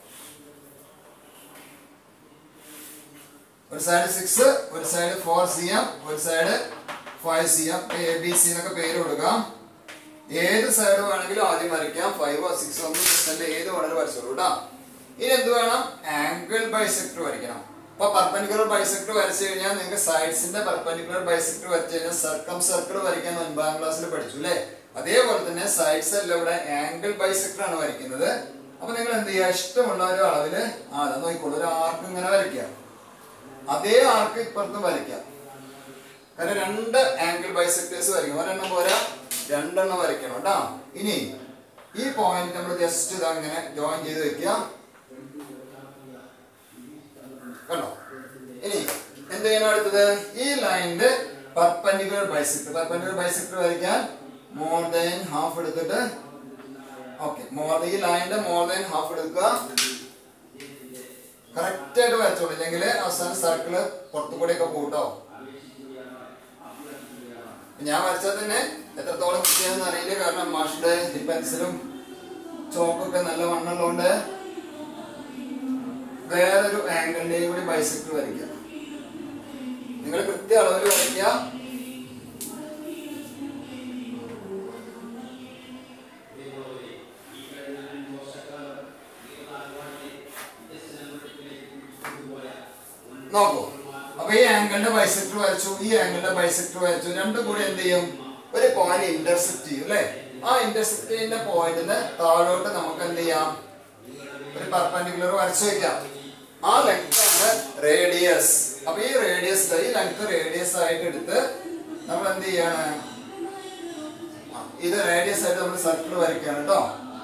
ഒരു സൈഡ് സിക്സ് ഒരു സൈഡ് ഫോർ സി എം ഒരു side five C M A B C എന്നൊക്കെ പേര് കൊടുക്കാം ഏത് സൈഡ് വേണമെങ്കിലും ആദ്യം വരയ്ക്കാം ഫൈവോ സിക്സോ ഒന്നും സിക്സിന്റെ ഏത് വേണമെങ്കിലും വരച്ചോളൂ കേട്ടോ ഇനി എന്ത് വേണം ആംഗിൾ ബൈസെക്ടർ വരയ്ക്കണം അപ്പൊ പെർപെൻഡിക്കുലർ ബൈസെക്ടർ വരച്ചു കഴിഞ്ഞാൽ നിങ്ങൾക്ക് സൈഡ്സിന്റെ പെർപെൻഡിക്കുലർ ബൈസെക്ടർ വരച്ചു കഴിഞ്ഞാൽ സർക്കം സർക്കിൾ വരയ്ക്കാൻ ഒൻപതാം ക്ലാസ്സിൽ പഠിച്ചു അല്ലേ അതേപോലെ തന്നെ സൈഡ്സ് എല്ലാം ഇവിടെ ആംഗിൾ ബൈസെക്ടർ ആണ് വരയ്ക്കുന്നത് അപ്പൊ നിങ്ങൾ എന്ത് ചെയ്യുക ഇഷ്ടമുള്ള ഒരു അളവില് ആ അതാ നോക്കിക്കോളൂ ഒരു ആർക്ക് ഇങ്ങനെ വരയ്ക്കുക അതേ ആർക്ക് ഇപ്പുറത്തും വരയ്ക്കാം കാരണം രണ്ട് ആംഗിൾ ബൈസെക്ടേഴ്സ് വരയ്ക്കും ഒരെണ്ണം പോരാ രണ്ടെണ്ണം വരയ്ക്കണം കേട്ടോ ഇനി ഈ പോയിന്റ് നമ്മൾ ജസ്റ്റ് ഇത് അങ്ങനെ ജോയിൻ ചെയ്ത് വെക്കുക കണ്ടോ ഇനി എന്ത് ചെയ്യണം അടുത്തത് ഈ ലൈനിന്റെ പെർപെൻഡിക്കുലർ ബൈസെക്ടർ പെർപെൻഡിക്കുലർ ബൈസെക്ടർ വരയ്ക്കാൻ മോർ ദാൻ ഹാഫ് എടുത്തിട്ട് ഓക്കെ മോർ ഈ ലൈനിന്റെ മോർ ദാൻ ഹാഫ് എടുക്കുക കറക്റ്റ് ആയിട്ട് വരച്ചോളൂ ഇല്ലെങ്കിൽ അവസാനം സർക്കിള് പുറത്തു കൂടെ ഒക്കെ പോട്ടോ ഞാൻ വരച്ചാൽ തന്നെ എത്രത്തോളം കിട്ടിയെന്ന് അറിയില്ല കാരണം മാഷിന്റെ ഈ പെൻസിലും ചോക്കൊക്കെ നല്ല വണ്ണുള്ളതുകൊണ്ട് വേറൊരു ആംഗിളിന്റെയും കൂടി ബൈസെക്ടർ വരയ്ക്കുക നിങ്ങൾ കൃത്യ അളവിൽ വരയ്ക്കുക നോക്കൂ അപ്പൊ ഈ ആംഗിളിന്റെ ബൈസെക്ടർ വരച്ചു ഈ ആംഗിളിന്റെ ബൈസെക്ടർ വരച്ചു രണ്ടും കൂടി എന്ത് ചെയ്യും ഒരു പോയിന്റ് ഇന്റർസെക്ട് ചെയ്യും അല്ലെ ആ ഇന്റർസെക്ട് ചെയ്യുന്ന പോയിന്റിന് താഴോട്ട് നമുക്ക് എന്ത് ചെയ്യാം ഒരു പെർപെൻഡിക്കുലർ വരച്ചു വെക്കാം ആ ലെങ്ത് ആണ് റേഡിയസ് അപ്പൊ ഈ റേഡിയസ് ഈ ലെങ്ത് റേഡിയസ് ആയിട്ട് എടുത്ത് നമ്മൾ എന്ത് ചെയ്യാണ് ആ, ഇത് റേഡിയസ് ആയിട്ട് നമ്മൾ സർക്കിൾ വരയ്ക്കുകയാണ് കേട്ടോ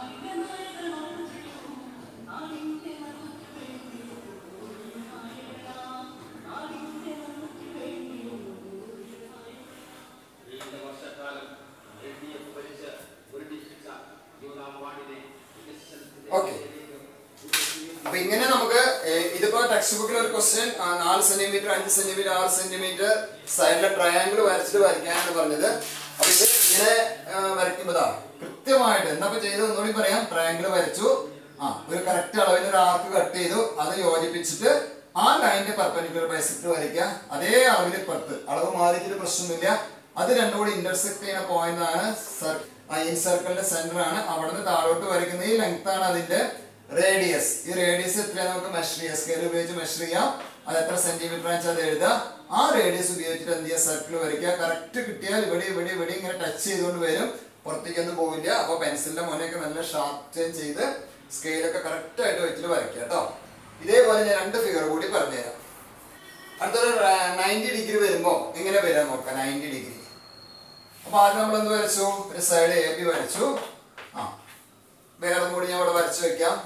ഓക്കെ അപ്പൊ ഇങ്ങനെ നമുക്ക് ഏർ, ഇതിപ്പോ ടെക്സ്റ്റ് ബുക്കിൽ ഒരു ക്വസ്റ്റ്യൻ നാല് സെന്റിമീറ്റർ അഞ്ച് സെന്റിമീറ്റർ ആറ് സെന്റിമീറ്റർ സൈഡിലെ ട്രയാങ്കിൾ വരച്ചിട്ട് വരയ്ക്കാനാണ് പറഞ്ഞത് അപ്പൊ ഇത് ഇങ്ങനെ വരയ്ക്കുമ്പോഴാ കൃത്യമായിട്ട് എന്താ ഇപ്പൊ ചെയ്തത് ഒന്നുകൂടി പറയാം ട്രയാങ്കിൾ വരച്ചു ആ ഒരു കറക്റ്റ് അളവിൽ ഒരു ആർക്ക് കട്ട് ചെയ്തു അത് യോജിപ്പിച്ചിട്ട് ആ ലൈനിന്റെ പെർപെൻഡിക്കുലർ ബൈസെക്ടർ വരയ്ക്കുക അതേ അളവിൽ പുറത്ത് അളവ് മാറിയിട്ട് പ്രശ്നമൊന്നുമില്ല അത് രണ്ടും കൂടി ഇന്റർസെക്ട് ചെയ്യുന്ന പോയിന്റ് ആണ് ഇൻ സർക്കിളിന്റെ സെന്റർ ആണ് അവിടുന്ന് താഴോട്ട് വരയ്ക്കുന്ന ഈ ലെങ്ത് ആണ് അതിന്റെ റേഡിയസ് ഈ റേഡിയസ് എത്രയാണ് നമുക്ക് മെഷർ ചെയ്യാം സ്കെയിൽ ഉപയോഗിച്ച് മെഷർ ചെയ്യാം അത് എത്ര സെന്റിമീറ്റർ ആണെന്ന് അത് എഴുതുക ആ റേഡിയസ് ഉപയോഗിച്ചിട്ട് എന്ത് ചെയ്യുക സർക്കിൾ വരയ്ക്കുക കറക്റ്റ് കിട്ടിയാൽ ഇവിടെ ഇവിടെ ഇവിടെ ഇങ്ങനെ ടച്ച് ചെയ്തുകൊണ്ട് വരും പുറത്തേക്കൊന്നും പോവില്ല അപ്പൊ പെൻസിലിന്റെ മുനയൊക്കെ നല്ല ഷാർപ്പ് ചെയ്ത് സ്കെയിലൊക്കെ കറക്റ്റ് ആയിട്ട് വെച്ചിട്ട് വരയ്ക്കുക കേട്ടോ ഇതേപോലെ ഞാൻ രണ്ട് ഫിഗർ കൂടി പറഞ്ഞുതരാം അടുത്തൊരു നയൻറ്റി ഡിഗ്രി വരുമ്പോ എങ്ങനെ വരാൻ നോക്കാം നയൻറ്റി ഡിഗ്രി അപ്പൊ ആദ്യം നമ്മൾ എന്ത് വരച്ചു ഒരു സൈഡ് എ ബി വരച്ചു ആ വേറെ കൂടി ഞാൻ ഇവിടെ വരച്ചു വെക്കാം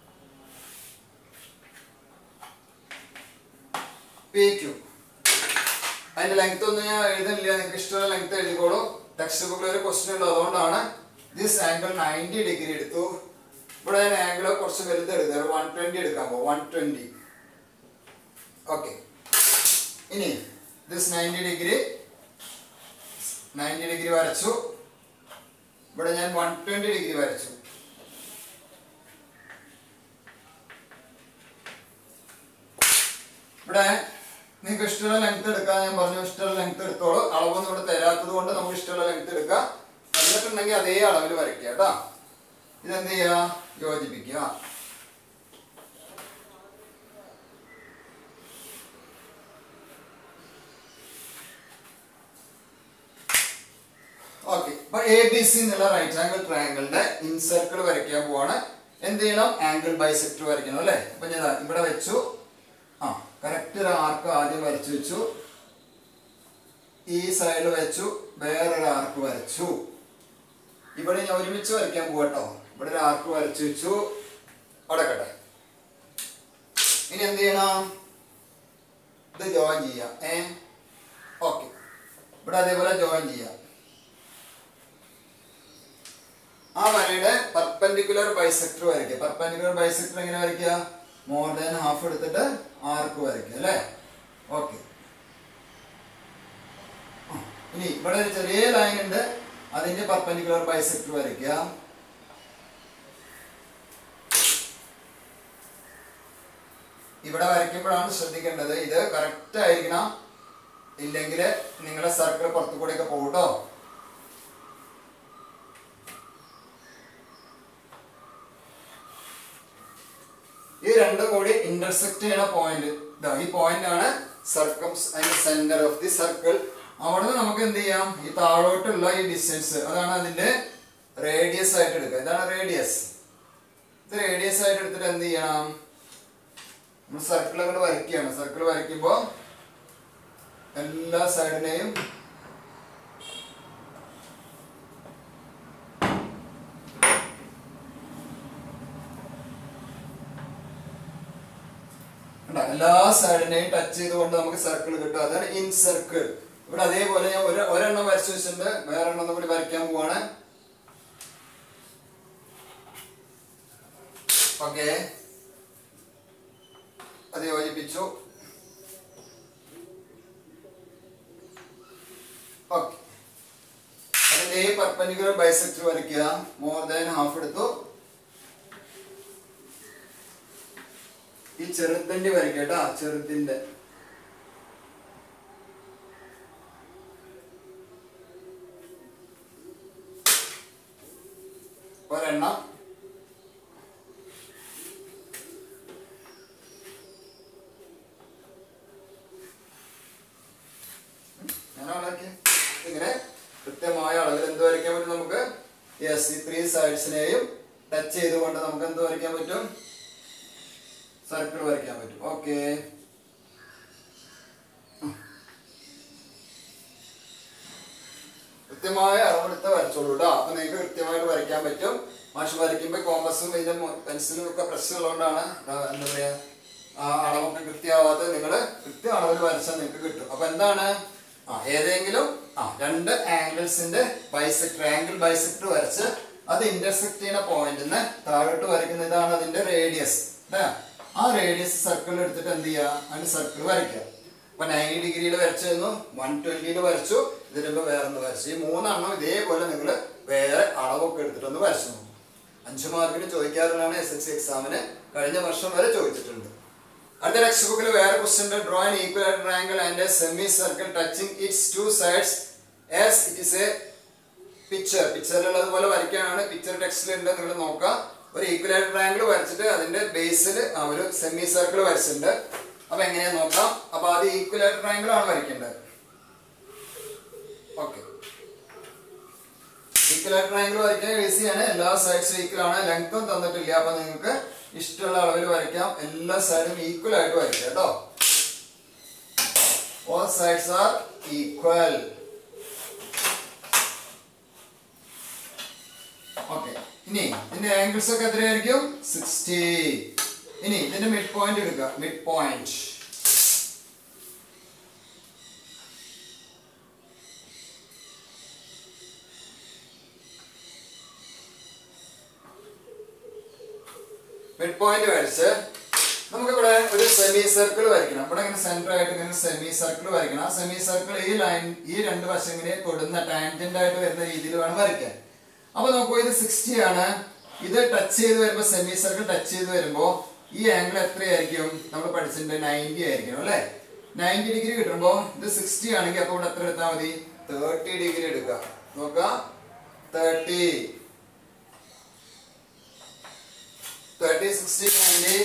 പി ക്യു അതിന്റെ ലെങ്ത് ഒന്നും ഞാൻ എഴുതുന്നില്ല നിങ്ങൾക്ക് ഇഷ്ടമുള്ള ലെങ്ത് എഴുതിക്കോളൂ ടെക്സ്റ്റ് ബുക്കിൽ ഒരു ക്വസ്റ്റ്യൻ ഉള്ളൂ അതുകൊണ്ടാണ് ദിസ് ആംഗിൾ നയൻറ്റി ഡിഗ്രി എടുത്തു ഇവിടെ ഞാൻ ആംഗിൾ കുറച്ച് വലുത് എടുക്കുക വൺ ട്വന്റി എടുക്കാൻ പോകും വൺ ട്വന്റി ഓക്കെ ഇനി this ninety degree ninety degree വരച്ചു ഇവിടെ ഞാൻ വൺ ട്വന്റി ഡിഗ്രി വരച്ചു ഇവിടെ നിങ്ങൾക്ക് ഇഷ്ടമുള്ള ലെങ്ത് എടുക്കാൻ ഞാൻ പറഞ്ഞു ഇഷ്ടമുള്ള ലെങ്ത് എടുത്തോളൂ അളവൊന്നും ഇവിടെ തരാത്തത് കൊണ്ട് നമുക്ക് ഇഷ്ടമുള്ള ലെങ്ത് എടുക്കാം തന്നിട്ടുണ്ടെങ്കിൽ അതേ അളവിൽ വരയ്ക്കുക കേട്ടോ ഇതെന്ത് ചെയ്യുക യോജിപ്പിക്കുക ഓക്കെ അപ്പൊ എ ബി സി എന്നുള്ള റൈറ്റ് ആംഗിൾ ട്രയാങ്കിളിന്റെ ഇൻസർക്കിൾ വരയ്ക്കാൻ പോവാണ് എന്ത് ചെയ്യണം ആംഗിൾ ബൈസെക്ടർ വരയ്ക്കണം അല്ലേ അപ്പൊ ഞാൻ ദാ ഇവിടെ വെച്ചു ആ കറക്റ്റ് ഒരു ആർക്ക് ആദ്യം വരച്ചു വെച്ചു ഈ സൈഡിൽ വെച്ചു വേറൊരു ആർക്ക് വരച്ചു ഇവിടെ ഞാൻ ഒരുമിച്ച് വരയ്ക്കാൻ പോകട്ടോ ഇവിടെ ഒരു ആർക്ക് വരച്ചു വെച്ചു അടക്കട്ടെ ഇനി എന്ത് ചെയ്യണം ഇത് ജോയിൻ ചെയ്യാം ഏ ഓക്കെ ഇവിടെ അതേപോലെ ജോയിൻ ചെയ്യാം ആ വരയുടെ പെർപെൻഡിക്കുലർ ബൈസെക്ടർ വരയ്ക്കുക പെർപെൻഡിക്കുലർ ബൈസെക്ടർ എങ്ങനെ വരയ്ക്കുക മോർ ദാൻ ഹാഫ് എടുത്തിട്ട് ആർക്ക് വരയ്ക്കുക അല്ലേ ഓക്കെ ഇനി ഇവിടെ ഒരു ചെറിയ ലൈൻ ഉണ്ട് അതിന്റെ പെർപെൻഡിക്കുലർ ബൈസെക്ടർ വരയ്ക്കുക ഇവിടെ വരയ്ക്കുമ്പോഴാണ് ശ്രദ്ധിക്കേണ്ടത് ഇത് കറക്റ്റ് ആയിരിക്കണം ഇല്ലെങ്കിൽ നിങ്ങളുടെ സർക്കിൾ പുറത്തു കൂടെയൊക്കെ പോകട്ടോ ഈ രണ്ടും കൂടി ഇന്റർസെക്ട് ചെയ്യുന്ന പോയിന്റ് ഇതാ ഈ പോയിന്റ് ആണ് സർക്കംസ് അതിന്റെ സെന്റർ ഓഫ് ദി സർക്കിൾ അവിടെ നിന്ന് നമുക്ക് എന്ത് ചെയ്യാം ഈ താഴോട്ടുള്ള ഈ ഡിസ്റ്റൻസ് അതാണ് അതിന്റെ റേഡിയസ് ആയിട്ട് എടുക്കുക ഇതാണ് റേഡിയസ് ഇത് റേഡിയസ് ആയിട്ട് എടുത്തിട്ട് എന്ത് ചെയ്യണം നമ്മൾ സർക്കിൾ അങ്ങോട്ട് വരയ്ക്കുകയാണ് സർക്കിൾ വരയ്ക്കുമ്പോൾ എല്ലാ സൈഡിനെയും കണ്ടോ? എല്ലാ സൈഡിനെയും ടച്ച് ചെയ്തുകൊണ്ട് നമുക്ക് സർക്കിൾ കിട്ടും അതാണ് ഇൻ സർക്കിൾ ഇവിടെ അതേപോലെ ഞാൻ ഒരു ഒരെണ്ണം വരച്ചു വെച്ചിട്ടുണ്ട് വേറെ എണ്ണം കൂടി വരയ്ക്കാൻ പോവാണ് ഓക്കെ അത് യോജിപ്പിച്ചു ഓക്കെ അതിന്റെ ഈ പെർപെൻഡിക്കുലർ ബൈസെക്ടർ വരയ്ക്കുക മോർ ദാൻ ഹാഫ് എടുത്തു ഈ ചെറുതിന്റെ വരയ്ക്കുക കേട്ടോ ചെറുതിന്റെ ഒരെണ്ണം ഞാൻ അളക്കി ഇങ്ങനെ കൃത്യമായ അളവിൽ എന്ത് വരയ്ക്കാൻ പറ്റും നമുക്ക് യെസ് ഈ ത്രീ സൈഡ്സിനെയും ടച്ച് ചെയ്തുകൊണ്ട് നമുക്ക് എന്ത് വരയ്ക്കാൻ പറ്റും സർക്കിൾ വരയ്ക്കാൻ പറ്റും ഓക്കെ കൃത്യമായ അളവെടുത്ത് വരച്ചോളൂ കേട്ടോ അപ്പൊ നിങ്ങൾക്ക് കൃത്യമായിട്ട് വരയ്ക്കാൻ പറ്റും മാഷ് വരയ്ക്കുമ്പോൾ കോമ്പസും ഇതിന്റെ പെൻസിലും ഒക്കെ പ്രശ്നം ഉള്ളതുകൊണ്ടാണ് ആ, എന്താ പറയാ ആ അളവൊക്കെ കൃത്യമാവാത്തത് നിങ്ങൾ കൃത്യ അളവിൽ വരച്ചാൽ നിങ്ങൾക്ക് കിട്ടും അപ്പൊ എന്താണ് ആ ഏതെങ്കിലും ആ രണ്ട് ആംഗിൾസിന്റെ ബൈസെക്ടർ ആംഗിൾ ബൈസെക്ടർ വരച്ച് അത് ഇന്റർസെക്ട് ചെയ്യുന്ന പോയിന്റിന് താഴോട്ട് വരയ്ക്കുന്ന ഇതാണ് അതിന്റെ റേഡിയസ് ആ റേഡിയസ് സർക്കിൾ എടുത്തിട്ട് എന്ത് ചെയ്യുക അതിന് സർക്കിൾ വരയ്ക്കുക അപ്പൊ നയൻറ്റി ഡിഗ്രിയിൽ വരച്ചു തന്നു വൺ ട്വന്റിയിൽ വരച്ചു ഇതിനുമ്പോ വേറെ ഒന്ന് വരച്ചു ഈ മൂന്നെണ്ണം ഇതേപോലെ നിങ്ങൾ വേറെ അളവൊക്കെ എടുത്തിട്ടൊന്ന് വരച്ചു നോക്കും അഞ്ചു മാർക്കിന് ചോദിക്കാറുള്ളതാണ് എസ് എൽ സി എക്സാമിന് കഴിഞ്ഞ വർഷം വരെ ചോദിച്ചിട്ടുണ്ട് അടുത്ത ടെക്സ്റ്റ് ബുക്കിൽ വേറെ question draw an equal triangle and semi circle touching its two sides as it is a picture പിക്ചറിലുള്ളത് പോലെ വരയ്ക്കാനാണ് പിക്ചർ ടെക്സ്റ്റിലുണ്ട് നിങ്ങൾ നോക്കാം ഒരു ഈക്വലായിട്ട് ട്രയാങ്കിൾ വരച്ചിട്ട് അതിന്റെ ബേസിൽ ഒരു സെമി സർക്കിൾ വരച്ചിട്ടുണ്ട് അപ്പൊ എങ്ങനെയാ നോക്കാം അപ്പൊ അത് ഈക്വലായിട്ട് ട്രയാങ്കിൾ ആണ് വരയ്ക്കേണ്ടത് ഓക്കെ ഈക്വലായിട്ട് ട്രയാങ്കിൾ വരയ്ക്കാൻ ഈസിയാണ് എല്ലാ സൈഡ്സും ഈക്വൽ ആണ് ലെങ്ത്തും തന്നിട്ടില്ല അപ്പൊ നിങ്ങൾക്ക് ഇഷ്ടമുള്ള അളവിൽ വരയ്ക്കാം എല്ലാ സൈഡും ഈക്വൽ ആയിട്ട് വരയ്ക്കാം കേട്ടോ all sides are equal okay ഇനി ഇതിന്റെ ആംഗിൾസ് ഒക്കെ എത്രയായിരിക്കും സിക്സ്റ്റി ഇനി ഇതിന്റെ മിഡ് പോയിന്റ് എടുക്കുക മിഡ് പോയിന്റ് മിഡ് പോയിന്റ് വരച്ച് നമുക്കിവിടെ ഒരു സെമി സർക്കിൾ വരയ്ക്കണം ഇവിടെ ഇങ്ങനെ സെന്റർ ആയിട്ട് ഇങ്ങനെ സെമി സർക്കിൾ വരയ്ക്കണം ആ സെമി സർക്കിൾ ഈ ലൈൻ ഈ രണ്ട് വശങ്ങളെ തൊടുന്ന ടാൻജന്റ് ആയിട്ട് വരുന്ന രീതിയിൽ വേണം വരയ്ക്കാൻ അപ്പൊ നോക്കൂ ഇത് സിക്സ്റ്റി ആണ് ഇത് ടച്ച് ചെയ്ത് വരുമ്പോൾ സെമി സർക്കിൾ ടച്ച് ചെയ്ത് വരുമ്പോൾ ഈ ആംഗിൾ എത്രയായിരിക്കും നമ്മൾ പഠിച്ചിട്ടുണ്ട് നയൻറ്റി ആയിരിക്കും അല്ലെ നയൻറ്റി ഡിഗ്രി കിട്ടുമ്പോൾ ഇത് സിക്സ്റ്റി ആണെങ്കിൽ അപ്പൊ ഇവിടെ എത്ര എടുത്താൽ മതി തേർട്ടി ഡിഗ്രി എടുക്കുക നോക്കുക thirty thirty sixty ninety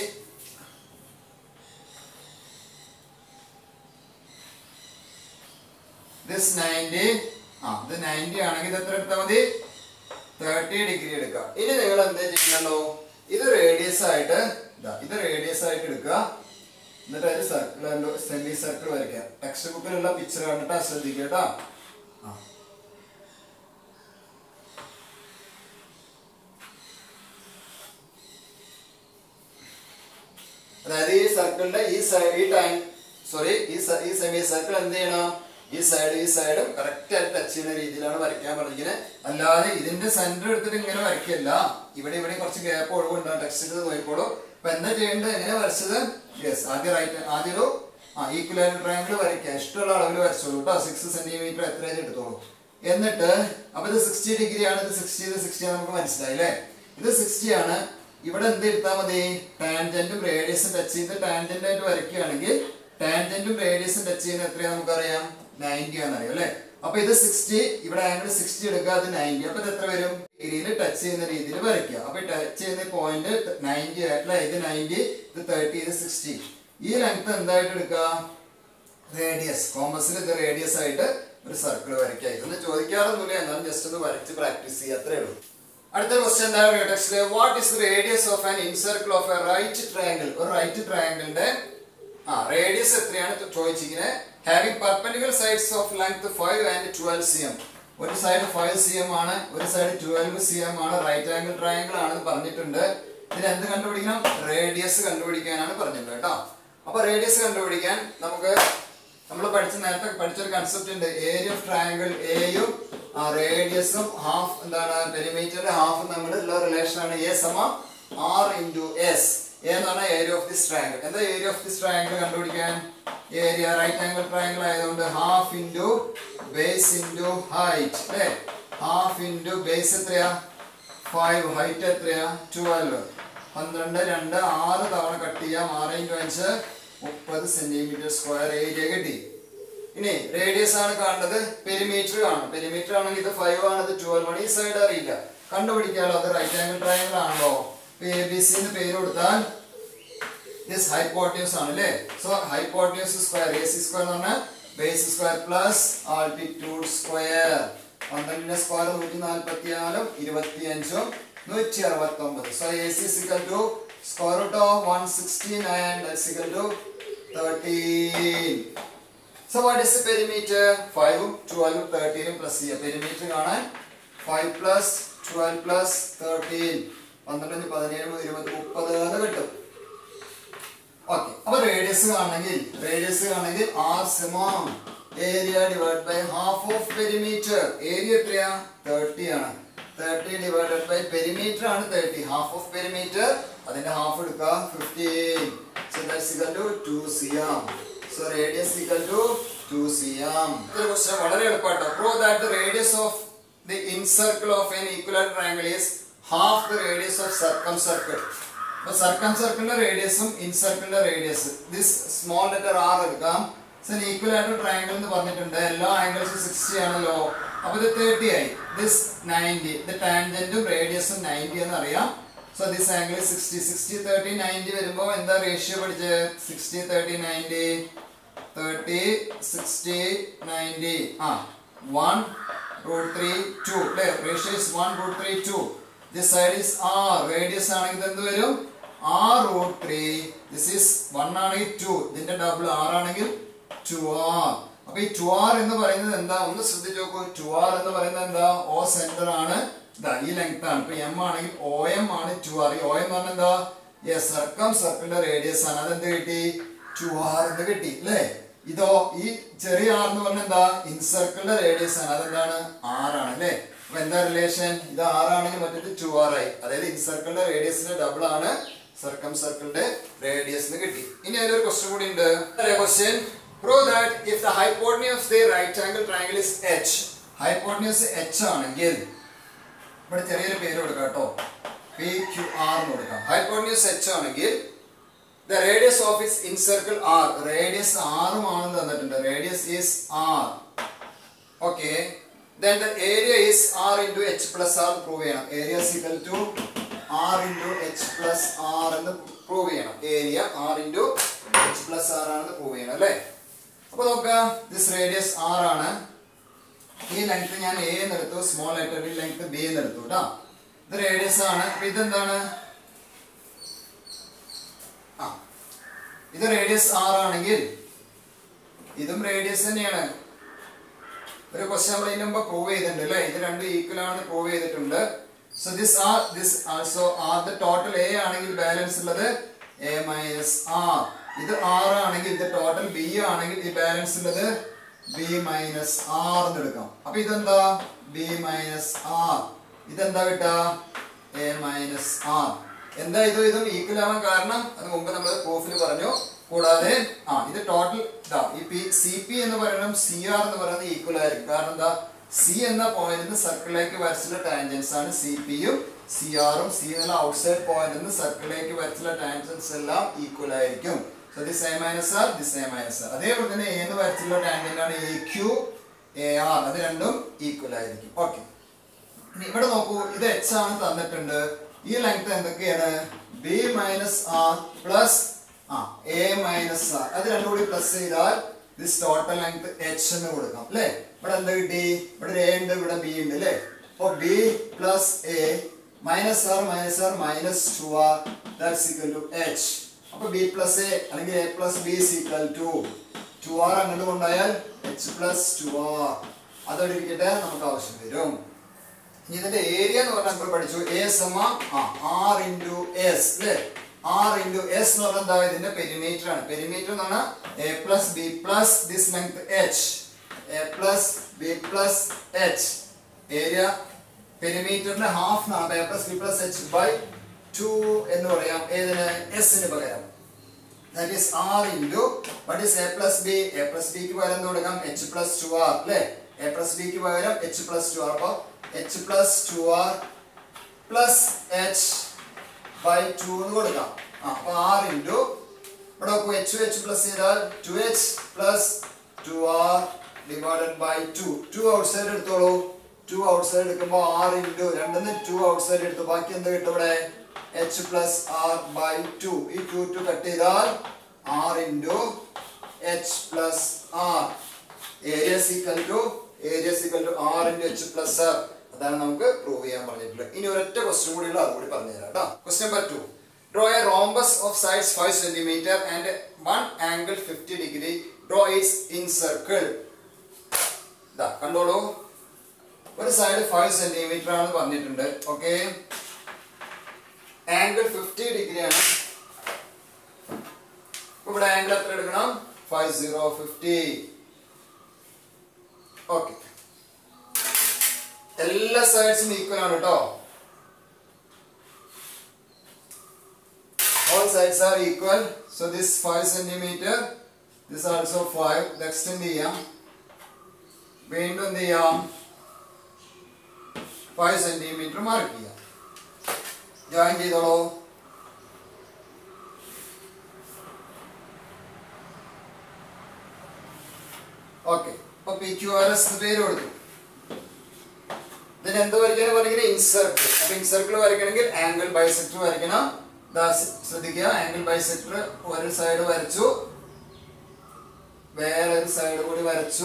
this ninety ആ ഇത് നയൻറ്റി ആണെങ്കിൽ ഇത് എത്ര എടുത്താൽ മതി തേർട്ടി ഡിഗ്രി എടുക്കുക ഇനി നിങ്ങൾ എന്താ ചെയ്യണല്ലോ ഇത് റേഡിയസ് ആയിട്ട് ഇതാ ഇത് റേഡിയസ് ആയിട്ട് എടുക്കുക എന്നിട്ട് അതിൽ സർക്കിൾ സെമി സർക്കിൾ വരയ്ക്കുക ടെക്സ്റ്റ് ബുക്കിലുള്ള പിക്ചർ കണ്ടിട്ട് ശ്രദ്ധിക്കുക കേട്ടോ ആ അതായത് ഈ സർക്കിളിന്റെ ഈ സൈഡ് ഈ ടൈം സോറി ഈ സ- ഈ സെമി സർക്കിൾ എന്ത് ചെയ്യണം ഈ സൈഡ് ഈ സൈഡും കറക്റ്റ് ആയിട്ട് ടച്ച് ചെയ്യുന്ന രീതിയിലാണ് വരയ്ക്കാൻ പറഞ്ഞിരിക്കുന്നത് അല്ലാതെ ഇതിന്റെ സെന്റർ എടുത്തിട്ട് ഇങ്ങനെ വരയ്ക്കല്ല ഇവിടെ ഇവിടെ കുറച്ച് ഗ്യാപ്പ് ഒഴിവുണ്ടാകും ടെക്സ്റ്റിൽ നോക്കിക്കോളൂ അപ്പൊ എന്താ ചെയ്യേണ്ടത് എങ്ങനെ വരച്ചത് യെസ് ആദ്യം റൈറ്റ് ആദ്യം ഒരു ആ ഈക്വലായിട്ട് ട്രയാങ്കിൾ വരയ്ക്കുക ഇഷ്ടമുള്ള അളവിൽ വരച്ചോളൂ കേട്ടോ സിക്സ് സെന്റിമീറ്റർ എത്രയും എടുത്തോളൂ എന്നിട്ട് അപ്പൊ ഇത് സിക്സ്റ്റി ഡിഗ്രി ആണ് ഇത് സിക്സ്റ്റി ഇത് സിക്സ്റ്റി നമുക്ക് മനസ്സിലായി അല്ലേ ഇത് സിക്സ്റ്റി ആണ് ഇവിടെ എന്ത് എടുത്താൽ മതി ടാൻജന്റും റേഡിയസും ടച്ച് ചെയ്ത് ടാൻജന്റ് ആയിട്ട് വരയ്ക്കുകയാണെങ്കിൽ ടാൻജന്റും റേഡിയസും ടച്ച് ചെയ്യുന്ന എത്രയാ നമുക്കറിയാം നയൻറ്റി ആണെന്നറിയാം അല്ലെ അപ്പൊ ഇത് സിക്സ്റ്റി ഇവിടെ ആംഗിൾ സിക്സ്റ്റി എടുക്കുക അത് നയൻറ്റി അപ്പൊ ഇത് എത്ര വരും ഡിഗ്രിയിൽ ടച്ച് ചെയ്യുന്ന രീതിയിൽ വരയ്ക്കുക അപ്പൊ ടച്ച് ചെയ്യുന്ന പോയിന്റ് നയൻറ്റി ആയിട്ടുള്ള ഇത് നയൻറ്റി ഇത് തേർട്ടി ഇത് സിക്സ്റ്റി ഈ ലെങ്ത് എന്തായിട്ട് എടുക്കുക റേഡിയസ് കോമ്പസിൽ ഇത് റേഡിയസ് ആയിട്ട് ഒരു സർക്കിൾ വരയ്ക്കുക ഇതൊന്നും ചോദിക്കാറൊന്നുമില്ല എന്നാലും ജസ്റ്റ് ഒന്ന് വരച്ച് പ്രാക്ടീസ് ചെയ്യുക അത്രേ ഉള്ളൂ അടുത്ത ക്വസ്റ്റ്യൻ എന്താണ് ടെക്സ്റ്റില് what is radius of an incircle of a right triangle ഒരു റൈറ്റ് ട്രയാങ്കിളിന്റെ ആ റേഡിയസ് എത്രയാണ് ചോദിച്ചിരിക്കുന്നത് having perpendicular sides of length five and twelve C M ഒരു സൈഡ് ഫൈവ് സി എം ആണ് ഒരു സൈഡ് ട്വൽവ് സി എം ആണ് റൈറ്റ് ആംഗിൾ ട്രയാങ്കിൾ ആണെന്ന് പറഞ്ഞിട്ടുണ്ട് ഇതിന് എന്ത് കണ്ടുപിടിക്കണം റേഡിയസ് കണ്ടുപിടിക്കാനാണ് പറഞ്ഞിട്ടുള്ളത് കേട്ടോ അപ്പൊ റേഡിയസ് കണ്ടുപിടിക്കാൻ നമുക്ക് നമ്മൾ പഠിച്ച നേരത്തെ പഠിച്ചൊരു കൺസെപ്റ്റ് ഉണ്ട് ഏരിയ ഓഫ് ട്രയാങ്കിൾ എയും റേഡിയസും ഹാഫ് എന്താണ് പെരിമീറ്ററിന്റെ ഹാഫ് തമ്മിലുള്ള റിലേഷൻ ആണ് എ സമ ആർ ഇൻറ്റു എസ് എ എന്ന് പറഞ്ഞാൽ ഏരിയ ഓഫ് ദിസ് ട്രയാങ്കിൾ എന്താ ഏരിയ ഓഫ് ദിസ് ട്രയാങ്കിൾ കണ്ടുപിടിക്കാൻ ഏരിയ റൈറ്റ് ആംഗിൾ ട്രയാങ്കിൾ ആയതുകൊണ്ട് half into base into height അല്ലേ ഹാഫ് ഇൻറ്റു ബേസ് എത്രയാ ഫൈവ് ഹൈറ്റ് എത്രയാ ട്വൽവ് പന്ത്രണ്ട് രണ്ട് ആറ് തവണ കട്ട് ചെയ്യാം ആറ് ഇൻറ്റു അഞ്ച് മുപ്പത് സെന്റിമീറ്റർ സ്ക്വയർ ഏരിയ കിട്ടി ഇനി റേഡിയസ് ആണ് കാണുന്നത് പെരിമീറ്റർ കാണും പെരിമീറ്റർ ആണെങ്കിൽ ഇത് ഫൈവ് ആണ് ഇത് ട്വൽവ് ആണ് ഈ സൈഡ് അറിയില്ല കണ്ടുപിടിക്കാമല്ലോ അത് റൈറ്റ് ആംഗിൾ ട്രയാങ്കിൾ ആണല്ലോ എ ബി സി എന്ന് പേര് കൊടുത്താൽ ദിസ് ഹൈപ്പോട്യൂസ് ആണ് അല്ലേ so hypotenuse square A C square എന്ന് പറഞ്ഞാൽ base square plus altitude square പന്ത്രണ്ടിന്റെ സ്ക്വയർ നൂറ്റി നാൽപ്പത്തി നാലും ഇരുപത്തി അഞ്ചും നൂറ്റി അറുപത്തി ഒമ്പത് so A C equal to square root of one sixty nine equal to thirteen so what is perimeter ഫൈവും ട്വൽവും തേർട്ടീനും പ്ലസ് ചെയ്യുക പെരിമീറ്റർ കാണാൻ five plus twelve plus thirteen പന്ത്രണ്ട് പതിനേഴ് ഇരുപത് മുപ്പത് എന്ന് കിട്ടും ഓക്കെ അപ്പൊ റേഡിയസ് കാണണമെങ്കിൽ റേഡിയസ് കാണണമെങ്കിൽ ആർ സമം area divide by half of perimeter ഏരിയ എത്രയാ തേർട്ടി ആണ് തേർട്ടി ഡിവൈഡഡ് ബൈ പെരിമീറ്റർ ആണ് തേർട്ടി ഹാഫ് ഓഫ് പെരിമീറ്റർ അതിന്റെ ഹാഫ് എടുക്കുക fifteen so that's equal to two C M so radius equal to two C M ഇതൊരു question വളരെ എളുപ്പമാട്ടോ prove that the radius of the incircle of an equal triangle is half the radius of circum circle അപ്പൊ circum സർക്കിളിന്റെ റേഡിയസും ഇൻസർക്കിളിന്റെ radius this small letter R എടുക്കാം equal ആയിട്ട് triangle എന്ന് പറഞ്ഞിട്ടുണ്ട് എല്ലാ ആംഗിൾസും സിക്സ്റ്റി ആണല്ലോ അപ്പൊ ഇത് തേർട്ടി ആയി ദിസ് നയൻറ്റി ഇത് ടാൻജന്റും റേഡിയസും നയൻറ്റി എന്ന് അറിയാം so this angle sixty sixty thirty ninety വരുമ്പോ എന്താ റേഷ്യോ പഠിച്ചത് sixty thirty ninety thirty sixty ninety ആ വൺ റൂട്ട് ത്രീ ടു അല്ലേ ratio is one root three two this side is R radius ആണെങ്കിൽ എന്ത് വരും R root three this is one ആണെങ്കിൽ two ഇതിന്റെ ഡബിൾ ആർ ആണെങ്കിൽ two R അപ്പൊ ഈ ടു ആർ എന്ന് പറയുന്നത് എന്താ ഒന്ന് ശ്രദ്ധിച്ചു നോക്കൂ ടു ആർ എന്ന് പറയുന്നത് എന്താ ഓ സെന്റർ ആണ് ഇതാ ഈ ലെങ്ത് ആണ് ഇപ്പൊ എം ആണെങ്കിൽ ഒ എം ആണ് ടു ആർ ഈ ഒ എം പറഞ്ഞ എന്താ യെസ് സർക്കം സർക്കിളിന്റെ റേഡിയസ് ആണ് അതെന്ത് കിട്ടി ടു ആർ എന്ന് കിട്ടി അല്ലേ ഇതോ ഈ ചെറിയ ആർ എന്ന് പറഞ്ഞ എന്താ ഇൻസർക്കിളിന്റെ റേഡിയസ് ആണ് അതെന്താണ് ആർ ആണ് അല്ലേ അപ്പൊ എന്താ റിലേഷൻ ഇത് ആറാണെങ്കിൽ മറ്റേത് ടു ആർ ആയി അതായത് ഇൻസർക്കിളിന്റെ റേഡിയസിന്റെ ഡബിൾ ആണ് സർക്കം സർക്കിളിന്റെ റേഡിയസ് കിട്ടി ഇനി അതിലൊരു ക്വസ്റ്റ്യൻ കൂടി ഉണ്ട് question prove that if the hypotenuse the right angle triangle is H hypotenuse H ആണെങ്കിൽ ഇവിടെ ചെറിയൊരു പേര് കൊടുക്കാം കേട്ടോ പി ക്യു ആർ എന്ന് കൊടുക്കാം ഹൈപ്പോട്ടനിയസ് എച്ച് ആണെങ്കിൽ the radius of is incircle R radius ആറും ആണെന്ന് തന്നിട്ടുണ്ട് radius is R okay then the area is r into h plus r prove ചെയ്യണം area is equal to r into h plus r എന്ന് prove ചെയ്യണം area r into h plus r ആണെന്ന് prove ചെയ്യണം അല്ലേ അപ്പൊ നോക്കാം this radius r ആണ് ഈ ലെങ്ത് ഞാൻ a എന്ന് എടുത്തു സ്മോൾ ലെറ്റർ ഈ ലെങ്ത് b എന്ന് എടുത്തു കേട്ടോ ഇത് റേഡിയസ് ആണ് അപ്പൊ ഇതെന്താണ് ആ ഇത് റേഡിയസ് r ആണെങ്കിൽ ഇതും റേഡിയസ് തന്നെയാണ് ഒരു ക്വസ്റ്റ്യൻ നമ്മൾ ഇതിന് മുമ്പ് പ്രൂവ് ചെയ്തിട്ടുണ്ട് അല്ലേ ഇത് രണ്ടും ഈക്വൽ ആണ് പ്രൂവ് ചെയ്തിട്ടുണ്ട് so this R this also R the total A ആണെങ്കിൽ ബാലൻസ് ഉള്ളത് എ മൈനസ് ആർ ഇത് ആർ ആണെങ്കിൽ ഇത് ടോട്ടൽ ബി ആണെങ്കിൽ ഈ ബാലൻസ് ഉള്ളത് ബി മൈനസ് ആർ എന്ന് എടുക്കാം അപ്പൊ ഇതെന്താ ബി മൈനസ് ആർ ഇതെന്താ കിട്ടാ എ മൈനസ് ആർ എന്താ ഇതും ഇതും ഈക്വൽ ആവാൻ കാരണം അത് മുമ്പ് നമ്മൾ പ്രൂഫിൽ പറഞ്ഞു കൂടാതെ ആ ഇത് ടോട്ടൽ ഇതാ ഈ പി സി പി എന്ന് പറയുന്നത് സി ആർ എന്ന് പറയുന്നത് ഈക്വൽ ആയിരിക്കും കാരണം എന്താ സി എന്ന പോയിന്റിൽ സർക്കിളിലേക്ക് വരച്ചുള്ള ടാൻജൻസ് ആണ് സി പിയും സി ആറും സി എന്നുള്ള ഔട്ട്സൈഡ് പോയിന്റിൽ നിന്ന് സർക്കിളിലേക്ക് വരച്ചുള്ള ടാൻജൻസ് എല്ലാം ഈക്വൽ ആയിരിക്കും so this A minus R this A minus R അതേപോലെ തന്നെ എ എന്ന് വരച്ചുള്ള ടാൻജന്റ് ആണ് എ ക്യു എ ആർ അത് രണ്ടും ഈക്വൽ ആയിരിക്കും ഓക്കെ ഇനി ഇവിടെ നോക്കൂ ഇത് എച്ച് ആണ് തന്നിട്ടുണ്ട് ഈ ലെങ്ത് എന്തൊക്കെയാണ് ബി മൈനസ് ആർ പ്ലസ് ആ എ മൈനസ് ആർ അത് രണ്ടും കൂടി പ്ലസ് ചെയ്താൽ ദിസ് ടോട്ടൽ ലെങ്ത് എച്ച് എന്ന് കൊടുക്കാം അല്ലേ ഇവിടെ എന്താ കിട്ടി ഇവിടെ ഒരു എ ഉണ്ട് ഇവിടെ ബി ഉണ്ട് അല്ലേ അപ്പൊ B plus A minus R minus R minus two R that's equal to H അപ്പൊ ബി പ്ലസ് എ അല്ലെങ്കിൽ A plus B is equal to two R അങ്ങോട്ട് കൊണ്ടായാൽ എച്ച് പ്ലസ് ടു ആർ അതോടെ ഇരിക്കട്ടെ നമുക്ക് ആവശ്യം വരും ഇനി ഇതിന്റെ ഏരിയ എന്ന് പറഞ്ഞാൽ നമ്മൾ പഠിച്ചു എ സമ ആർ ഇൻറ്റു എസ് അല്ലേ ആർ ഇൻറ്റു എസ് എന്ന് പറഞ്ഞാൽ എന്താ ഇതിന്റെ പെരിമീറ്റർ ആണ് പെരിമീറ്റർ എന്ന് പറഞ്ഞാൽ A plus B plus this length H A plus B plus H area പെരിമീറ്ററിന്റെ ഹാഫ് എന്നാണ് A plus B plus H by two എന്ന് പറയാം ഏതിന് എസിന് പകരം that is R into what is A plus B A plus ബിക്ക് പകരം എന്ത് കൊടുക്കാം എച്ച് പ്ലസ് ടു ആർ അല്ലേ എ പ്ലസ് ബിക്ക് പകരം എച്ച് പ്ലസ് ടു ആർ അപ്പോൾ H plus two R plus H by two എന്ന് കൊടുക്കാം ആ അപ്പോൾ ആർ ഇൻറ്റു ഇവിടെ നോക്കൂ എച്ച് എച്ച് പ്ലസ് ചെയ്താൽ two H plus two R divided by two two outside എടുത്തോളൂ ടു ഔട്ട് സൈഡ് എടുക്കുമ്പോൾ ആർ ഇൻറ്റു രണ്ടിന്ന് ടു ഔട്ട് സൈഡ് എടുത്തു ബാക്കി എന്ത് കിട്ടും ഇവിടെ H plus R by two ഈ ടു ടു കട്ട് ചെയ്താൽ R into H plus R area is equal to area is equal to R into H plus R അതാണ് നമുക്ക് പ്രൂവ് ചെയ്യാൻ പറഞ്ഞിട്ടുള്ളത് ഇനി ഒരൊറ്റ ക്വസ്റ്റ്യൻ കൂടി ഉള്ള അതുകൂടി പറഞ്ഞുതരാം കേട്ടോ question number two draw a rhombus of sides five centimetre and one angle fifty degree draw its incircle ഇതാ കണ്ടോളൂ ഒരു സൈഡ് ഫൈവ് സെന്റിമീറ്റർ ആണ് പറഞ്ഞിട്ടുണ്ട് ഓക്കെ ആംഗിൾ ഫിഫ്റ്റി ഡിഗ്രി ആണ് ഇപ്പൊ ഇവിടെ ആംഗിൾ എത്ര എടുക്കണം ഫൈവ് സീറോ ഫിഫ്റ്റി ഓക്കെ എല്ലാ സൈഡ്സും ഈക്വൽ ആണ് കേട്ടോ all sides are equal so this 5 centimeter this also 5 next എന്ത് ചെയ്യാം വീണ്ടും എന്ത് ചെയ്യാം 5 സെന്റിമീറ്റർ മാർക്ക് ചെയ്യാം ജോയിൻ ചെയ്തോളൂ ഓക്കെ അപ്പൊ പി ക്യു ആർ എസ് പേര് കൊടുത്തു ഇതിന് എന്ത് വരയ്ക്കാനും പറയുന്നത് ഇൻസർക്കിൾ അപ്പൊ ഇൻസർക്കിൾ വരയ്ക്കണമെങ്കിൽ ആംഗിൾ ബൈസെക്ടർ വരയ്ക്കണം ദാ ശ്ര- ശ്രദ്ധിക്കുക ആംഗിൾ ബൈസെക്ടർ ഒരു സൈഡ് വരച്ചു വേറെ ഒരു സൈഡ് കൂടി വരച്ചു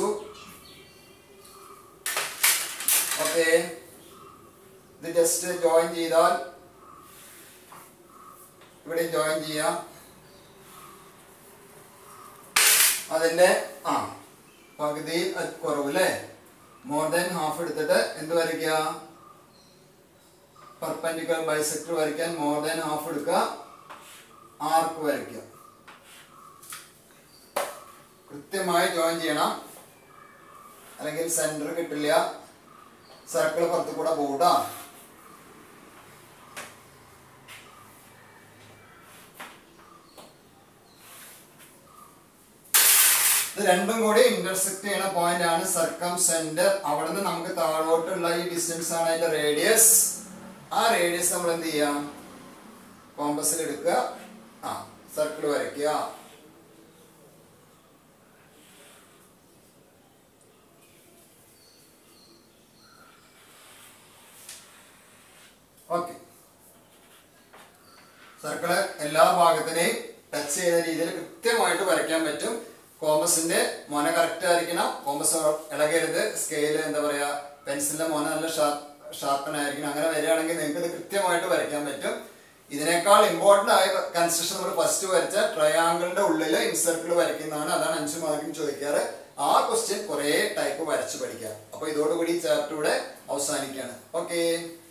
ഓക്കെ ഇത് ജസ്റ്റ് ജോയിൻ ചെയ്താൽ ഇവിടെ ജോയിൻ ചെയ്യാം അതിന്റെ ആ പകുതി കുറവ് അല്ലേ മോർ ദാൻ ഹാഫ് എടുത്തിട്ട് എന്ത് വരയ്ക്കുക പെർപെൻഡിക്കുലർ ബൈസെക്ടർ വരയ്ക്കാൻ മോർ ദാൻ ഹാഫ് എടുക്കുക ആർക്ക് വരയ്ക്കുക കൃത്യമായി ജോയിൻ ചെയ്യണം അല്ലെങ്കിൽ സെന്റർ കിട്ടില്ല സർക്കിൾ പുറത്ത് കൂടെ പോകൂട്ടാ ഇത് രണ്ടും കൂടി ഇന്റർസെക്ട് ചെയ്യുന്ന പോയിന്റ് ആണ് സർക്കം സെന്റർ അവിടെ നിന്ന് നമുക്ക് താഴോട്ടുള്ള ഈ ഡിസ്റ്റൻസ് ആണ് അതിന്റെ റേഡിയസ് ആ റേഡിയസ് നമ്മൾ എന്ത് ചെയ്യാം കോമ്പസിൽ എടുക്കുക ആ സർക്കിൾ വരയ്ക്കുക ഓക്കെ സർക്കിള് എല്ലാ ഭാഗത്തിനെയും ടച്ച് ചെയ്യുന്ന രീതിയിൽ കൃത്യമായിട്ട് വരയ്ക്കാൻ പറ്റും കോമ്പസിന്റെ മൊന കറക്റ്റ് ആയിരിക്കണം കോമ്പസ് ഇളകരുത് സ്കെയില് എന്താ പറയാ പെൻസിലിന്റെ മൊന നല്ല ഷാർപ്പൻ ആയിരിക്കണം അങ്ങനെ വരികയാണെങ്കിൽ നിങ്ങൾക്ക് ഇത് കൃത്യമായിട്ട് വരയ്ക്കാൻ പറ്റും ഇതിനേക്കാൾ ഇമ്പോർട്ടന്റ് ആയ കൺസ്ട്രക്ഷൻ നമ്മൾ ഫസ്റ്റ് വരച്ച ട്രയാങ്കിളിന്റെ ഉള്ളിൽ ഇൻസർക്കിൾ വരയ്ക്കുന്നതാണ് അതാണ് അഞ്ച് മാർക്കിന് ചോദിക്കാറ് ആ ക്വസ്റ്റ്യൻ കുറേ ടൈപ്പ് വരച്ച് പഠിക്കാം അപ്പൊ ഇതോടുകൂടി ചാപ്റ്റർ ഇവിടെ അവസാനിക്കുകയാണ് ഓക്കെ